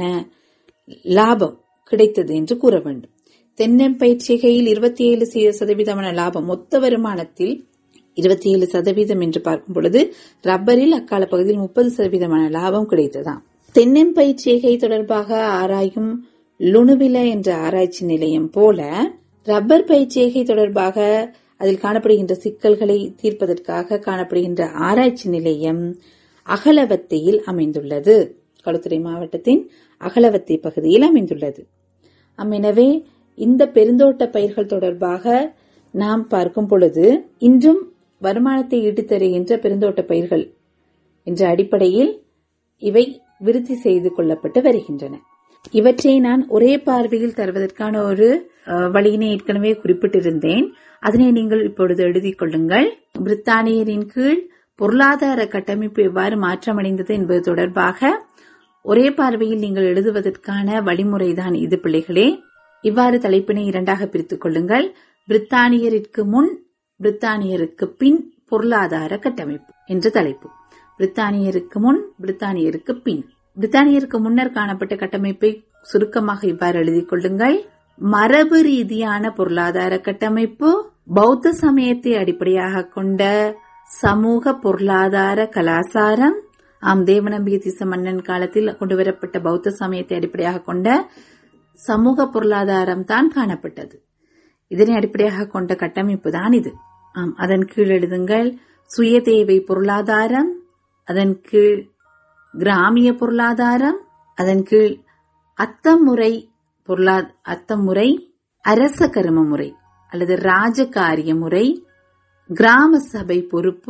லாபம் கிடைத்தது என்று கூற வேண்டும் தென்னம்பயிற்சிகையில் இருபத்தி ஏழு சதவீதமான லாபம் மொத்த வருமானத்தில் இருபத்தி ஏழு சதவீதம் என்று பார்க்கும் பொழுது ரப்பரில் அக்கால பகுதியில் முப்பது சதவீதமான லாபம் கிடைத்ததாம் தென்னம்பயிற்சிகை தொடர்பாக ஆராயும் லுணுவில என்ற ஆராய்ச்சி நிலையம் போல ரப்பர் பயிற்சிகை தொடர்பாக அதில் காணப்படுகின்ற சிக்கல்களை தீர்ப்பதற்காக காணப்படுகின்ற ஆராய்ச்சி நிலையம் அகலவத்தையில் அமைந்துள்ளது களுத்துறை மாவட்டத்தின் அகலவத்தை பகுதியில் அமைந்துள்ளது எனவே இந்த பெருந்தோட்ட பயிர்கள் தொடர்பாக நாம் பார்க்கும் பொழுது இன்றும் வருமானத்தை ஈட்டுத் தருகின்ற பெருந்தோட்ட பயிர்கள் என்ற அடிப்படையில் இவை விருத்தி செய்து கொள்ளப்பட்டு வருகின்றன இவற்றை நான் ஒரே பார்வையில் தருவதற்கான ஒரு வழியினை ஏற்கனவே குறிப்பிட்டிருந்தேன் அதனை நீங்கள் இப்பொழுது எழுதிக் கொள்ளுங்கள் பிரித்தானியரின் கீழ் பொருளாதார கட்டமைப்பு எவ்வாறு மாற்றமடைந்தது என்பது தொடர்பாக ஒரே பார்வையில் நீங்கள் எழுதுவதற்கான வழிமுறைதான் இது பிள்ளைகளே இவ்வாறு தலைப்பினை இரண்டாக பிரித்துக் கொள்ளுங்கள் பிரித்தானியருக்கு முன் பிரித்தானியருக்கு பின் பொருளாதார கட்டமைப்பு என்ற தலைப்பு பிரித்தானியருக்கு முன் பிரித்தானியருக்கு பின் பிரித்தானியருக்கு முன்னர் காணப்பட்ட கட்டமைப்பை சுருக்கமாக இவ்வாறு எழுதிக் கொள்ளுங்கள் மரபு ரீதியான பொருளாதார கட்டமைப்பு பௌத்த சமயத்தை அடிப்படையாக கொண்ட சமூக பொருளாதார கலாசாரம் ஆம் தேவநம்பிகை தீச மன்னன் காலத்தில் கொண்டுவரப்பட்ட பௌத்த சமயத்தை அடிப்படையாக கொண்ட சமூக பொருளாதாரம் தான் காணப்பட்டது இதனை அடிப்படையாக கொண்ட கட்டமைப்பு தான் இது ஆம் அதன் கீழ் எழுதுங்கள் சுயதேவை பொருளாதாரம் அதன் கீழ் கிராமிய பொருளாதாரம் அதன் கீழ் அத்தமுறை பொருளா அத்தமுறை அரச கரும முறை அல்லது ராஜகாரிய முறை கிராம சபை பொறுப்பு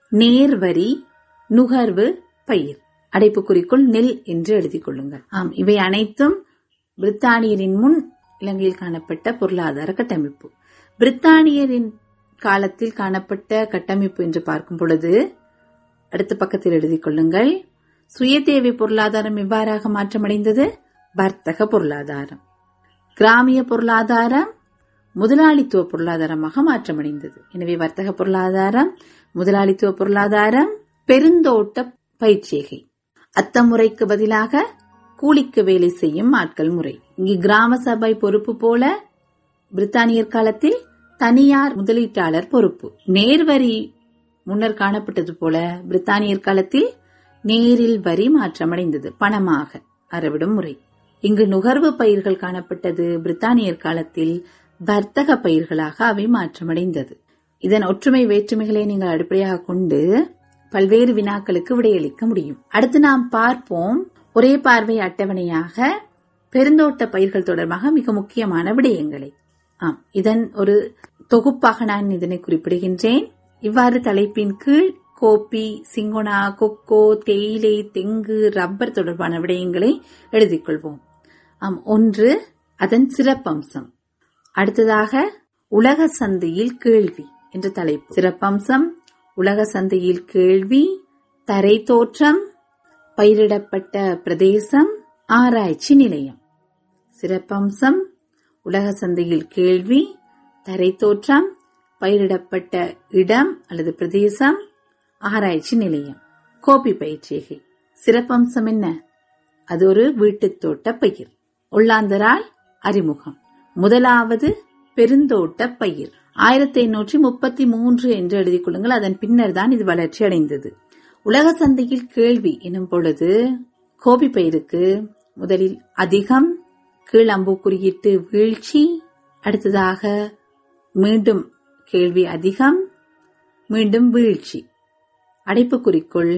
நேர்வரி நுகர்வு பயிர் அடைப்புக்குறிக்குள் நெல் என்று எழுதிக் கொள்ளுங்கள் ஆம் இவை அனைத்தும் பிரித்தானியரின் முன் இலங்கையில் காணப்பட்ட பொருளாதார கட்டமைப்பு பிரித்தானியரின் காலத்தில் காணப்பட்ட கட்டமைப்பு என்று பார்க்கும் பொழுது அடுத்த பக்கத்தில் எழுதிக் கொள்ளுங்கள் சுயதேவை பொருளாதாரம் எவ்வாறாக மாற்றமடைந்தது வர்த்தக பொருளாதாரம் கிராமிய பொருளாதாரம் முதலாளித்துவ பொருளாதாரமாக மாற்றமடைந்தது எனவே வர்த்தக பொருளாதாரம் முதலாளித்துவ பொருளாதாரம் பெருந்தோட்ட பயிற்சிகை அத்தமுறைக்கு பதிலாக கூலிக்கு வேலை செய்யும் ஆட்கள் முறை இங்கு கிராம சபை பொறுப்பு போல பிரித்தானியர் காலத்தில் தனியார் முதலீட்டாளர் பொறுப்பு நேர்வரி முன்னர் காணப்பட்டது போல பிரித்தானியர் காலத்தில் நேரில் வரி மாற்றமடைந்தது பணமாக அறவிடும் முறை இங்கு நுகர்வு பயிர்கள் காணப்பட்டது பிரித்தானியர் காலத்தில் வர்த்தக பயிர்களாக அவை மாற்றமடைந்தது இதன் ஒற்றுமை வேற்றுமைகளை நீங்கள் அடிப்படையாக கொண்டு பல்வேறு வினாக்களுக்கு விடையளிக்க முடியும் அடுத்து நாம் பார்ப்போம் ஒரே பார்வை அட்டவணையாக பெருந்தோட்ட பயிர்கள் தொடர்பாக மிக முக்கியமான விடயங்களை ஆம் இதன் ஒரு தொகுப்பாக நான் இதனை குறிப்பிடுகின்றேன் இவ்வாறு தலைப்பின் கீழ் கோப்பி சிங்கோனா கொக்கோ தேயிலை தெங்கு ரப்பர் தொடர்பான விடயங்களை எழுதிக் கொள்வோம் ஆம் ஒன்று அதன் சிறப்பம்சம் அடுத்ததாக உலக சந்தையில் கேள்வி என்ற தலைப்பு சிறப்பம்சம் உலக சந்தையில் கேள்வி தரை தோற்றம் பயிரிடப்பட்ட பிரதேசம் ஆராய்ச்சி நிலையம் சிறப்பம்சம் உலக சந்தையில் கேள்வி தரை தோற்றம் பயிரிடப்பட்ட இடம் அல்லது பிரதேசம் ஆராய்ச்சி நிலையம் கோபி பயிற்சிகை சிறப்பம்சம் என்ன அது ஒரு வீட்டுத் தோட்ட பயிர் உள்ளாந்தரால் அறிமுகம் முதலாவது பெருந்தோட்ட பயிர் ஆயிரத்தி எண்ணூற்றி முப்பத்தி மூன்று என்று எழுதிக் கொள்ளுங்கள் அதன் பின்னர் தான் இது வளர்ச்சி அடைந்தது உலக சந்தையில் கேள்வி எனும் பொழுது கோபி பயிருக்கு முதலில் அதிகம் கீழ் அம்பு குறியிட்டு வீழ்ச்சி அடுத்ததாக மீண்டும் கேள்வி அதிகம் மீண்டும் வீழ்ச்சி அடைப்புக்குறிக்குள்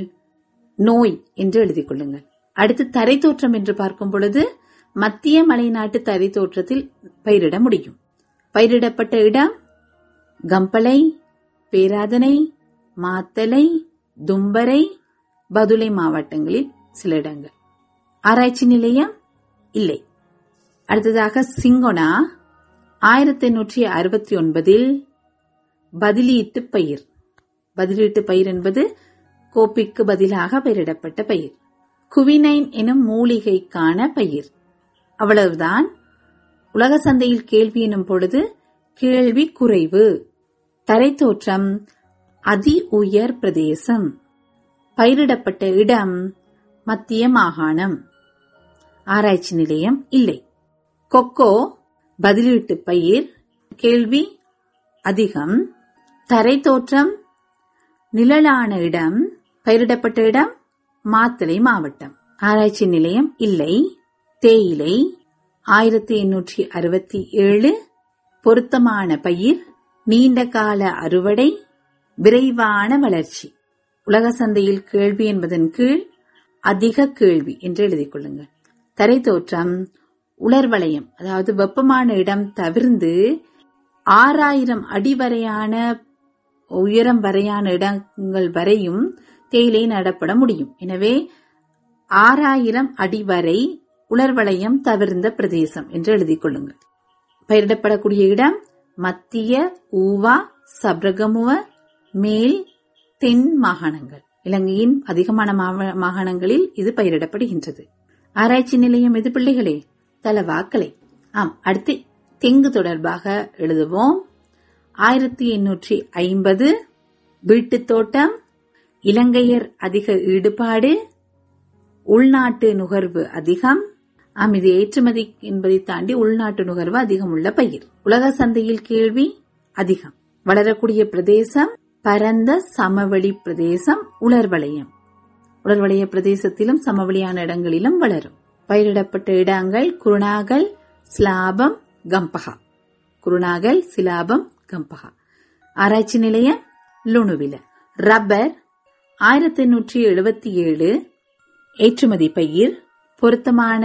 நோய் என்று எழுதிக் கொள்ளுங்கள் அடுத்து தரை தோற்றம் என்று பார்க்கும் பொழுது மத்திய மலைநாட்டு தரை தோற்றத்தில் பயிரிட முடியும் பயிரிடப்பட்ட இடம் கம்பளை பேராதனை மாத்தலை தும்பரை பதுளை மாவட்டங்களில் சில இடங்கள் ஆராய்ச்சி நிலையம் இல்லை அடுத்ததாக சிங்கோனா ஆயிரத்தி எண்ணூற்றி அறுபத்தி ஒன்பதில் பதிலீட்டு பயிர் பதிலீட்டு பயிர் என்பது கோப்பிக்கு பதிலாக பயிரிடப்பட்ட பயிர் குவினைன் எனும் மூலிகைக்கான பயிர் அவ்வளவுதான் உலக சந்தையில் கேள்வி எனும் பொழுது கேள்வி குறைவு தரைத்தோற்றம் அதி உயர் பிரதேசம் பயிரிடப்பட்ட இடம் மத்திய மாகாணம் ஆராய்ச்சி நிலையம் இல்லை கொக்கோ பதிலீட்டு பயிர் கேள்வி அதிகம் தரை தோற்றம் நிழலான இடம் பயிரிடப்பட்ட இடம் மாத்தளை மாவட்டம் ஆராய்ச்சி நிலையம் இல்லை தேயிலை ஆயிரத்தி எண்ணூற்றி அறுபத்தி ஏழு பொருத்தமான பயிர் நீண்ட கால அறுவடை விரைவான வளர்ச்சி உலக சந்தையில் கேள்வி என்பதன் கீழ் அதிக கேள்வி என்று எழுதிக் கொள்ளுங்கள் தரை தோற்றம் உலர்வலயம் அதாவது வெப்பமான இடம் தவிர்ந்து ஆறாயிரம் அடி வரையான உயரம் வரையான இடங்கள் வரையும் தேயிலை நடப்பட முடியும் எனவே ஆறாயிரம் அடி வரை உலர்வலயம் தவிர்ந்த பிரதேசம் என்று எழுதிக் கொள்ளுங்கள் பயிரிடப்படக்கூடிய இடம் மத்திய ஊவா சப்ரகமுவ மேல் தென் மாகாணங்கள் இலங்கையின் அதிகமான மாவ- மாகாணங்களில் இது பயிரிடப்படுகின்றது ஆராய்ச்சி நிலையம் எது பிள்ளைகளே தலவாக்கலை ஆம் அடுத்து தெங்கு தொடர்பாக எழுதுவோம் ஆயிரத்தி எண்ணூற்றி ஐம்பது வீட்டுத் தோட்டம் இலங்கையர் அதிக ஈடுபாடு உள்நாட்டு நுகர்வு அதிகம் ஆம் இது ஏற்றுமதி என்பதை தாண்டி உள்நாட்டு நுகர்வு அதிகம் உள்ள பயிர் உலக சந்தையில் கேள்வி அதிகம் வளரக்கூடிய பிரதேசம் பரந்த சமவெளி பிரதேசம் உலர்வலயம் உலர்வலய பிரதேசத்திலும் சமவெளியான இடங்களிலும் வளரும் பயிரிடப்பட்ட இடங்கள் குருணாகல் ஸ்லாபம் கம்பகா குருநாகல் சிலாபம் கம்பஹா ஆராய்ச்சி நிலையம் லுணுவில ரப்பர் ஆயிரத்தி எண்ணூற்றி எழுபத்தி ஏழு ஏற்றுமதி பயிர் பொருத்தமான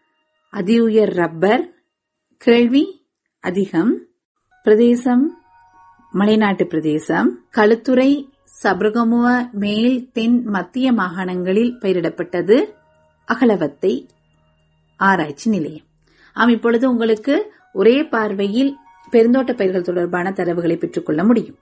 அதிஉயர் ரப்பர் கேள்வி அதிகம் பிரதேசம் மலைநாட்டு பிரதேசம் களுத்துறை சபரகமுவ மேல் தென் மத்திய மாகாணங்களில் பயிரிடப்பட்டது அகலவத்தை ஆராய்ச்சி நிலையம் ஆம் இப்பொழுது உங்களுக்கு ஒரே பார்வையில் பெருந்தோட்ட பயிர்கள் தொடர்பான தரவுகளை பெற்றுக்கொள்ள முடியும்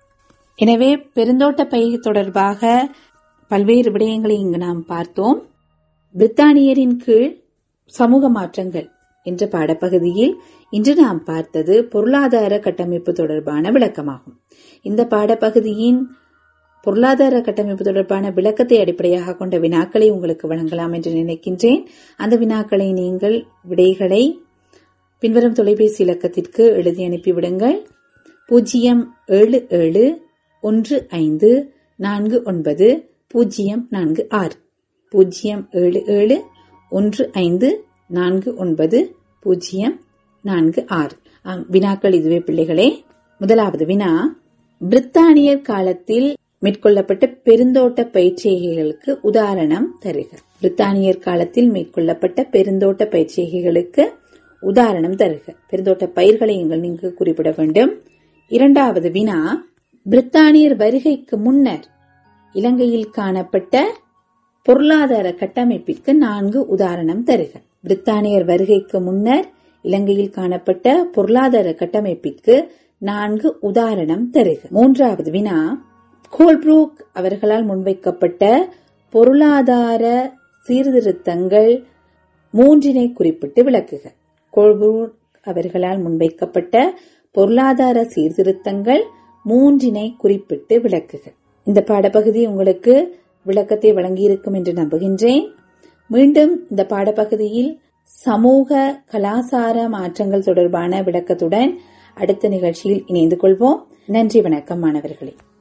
எனவே பெருந்தோட்ட பயிர் தொடர்பாக பல்வேறு விடயங்களை இங்கு நாம் பார்த்தோம் பிரித்தானியரின் கீழ் சமூக மாற்றங்கள் என்ற பாடப்பகுதியில் இன்று நாம் பார்த்தது பொருளாதார கட்டமைப்பு தொடர்பான விளக்கமாகும் இந்த பாடப்பகுதியின் பொருளாதார கட்டமைப்பு தொடர்பான விளக்கத்தை அடிப்படையாக கொண்ட வினாக்களை உங்களுக்கு வழங்கலாம் என்று நினைக்கின்றேன் அந்த வினாக்களை நீங்கள் விடைகளை பின்வரும் தொலைபேசி இலக்கத்திற்கு எழுதி அனுப்பிவிடுங்கள் பூஜ்ஜியம் ஏழு ஏழு ஒன்று ஐந்து நான்கு ஒன்பது பூஜ்ஜியம் நான்கு ஆறு பூஜ்ஜியம் ஏழு ஏழு ஒன்று ஐந்து நான்கு ஒன்பது பூஜ்ஜியம் நான்கு ஆறு ஆம், வினாக்கள் இதுவே பிள்ளைகளே முதலாவது வினா பிரித்தானியர் காலத்தில் மேற்கொள்ளப்பட்ட பெருந்தோட்ட பயிற்சிகளுக்கு உதாரணம் தருக பிரித்தானியர் காலத்தில் மேற்கொள்ளப்பட்ட பெருந்தோட்ட பயிற்சிகளுக்கு உதாரணம் தருக பெருந்தோட்ட பயிர்களை நீங்கள் நீங்க குறிப்பிட வேண்டும் இரண்டாவது வினா பிரித்தானியர் வருகைக்கு முன்னர் இலங்கையில் காணப்பட்ட பொருளாதார கட்டமைப்பிற்கு நான்கு உதாரணம் தருக பிரித்தானியர் வருகைக்கு முன்னர் இலங்கையில் காணப்பட்ட பொருளாதார கட்டமைப்பிற்கு நான்கு உதாரணம் தருக மூன்றாவது வினா கோல்ப்ரூக் அவர்களால் முன்வைக்கப்பட்ட பொருளாதார சீர்திருத்தங்கள் மூன்றினை குறிப்பிட்டு விளக்குக கோல்ப்ரூக் அவர்களால் முன்வைக்கப்பட்ட பொருளாதார சீர்திருத்தங்கள் மூன்றினை குறிப்பிட்டு விளக்குக இந்த பாடப்பகுதி உங்களுக்கு விளக்கத்தை வழங்கியிருக்கும் என்று நம்புகின்றேன் மீண்டும் இந்த பாடப்பகுதியில் சமூக கலாசார மாற்றங்கள் தொடர்பான விளக்கத்துடன் அடுத்த நிகழ்ச்சியில் இணைந்து கொள்வோம் நன்றி வணக்கம் மாணவர்களே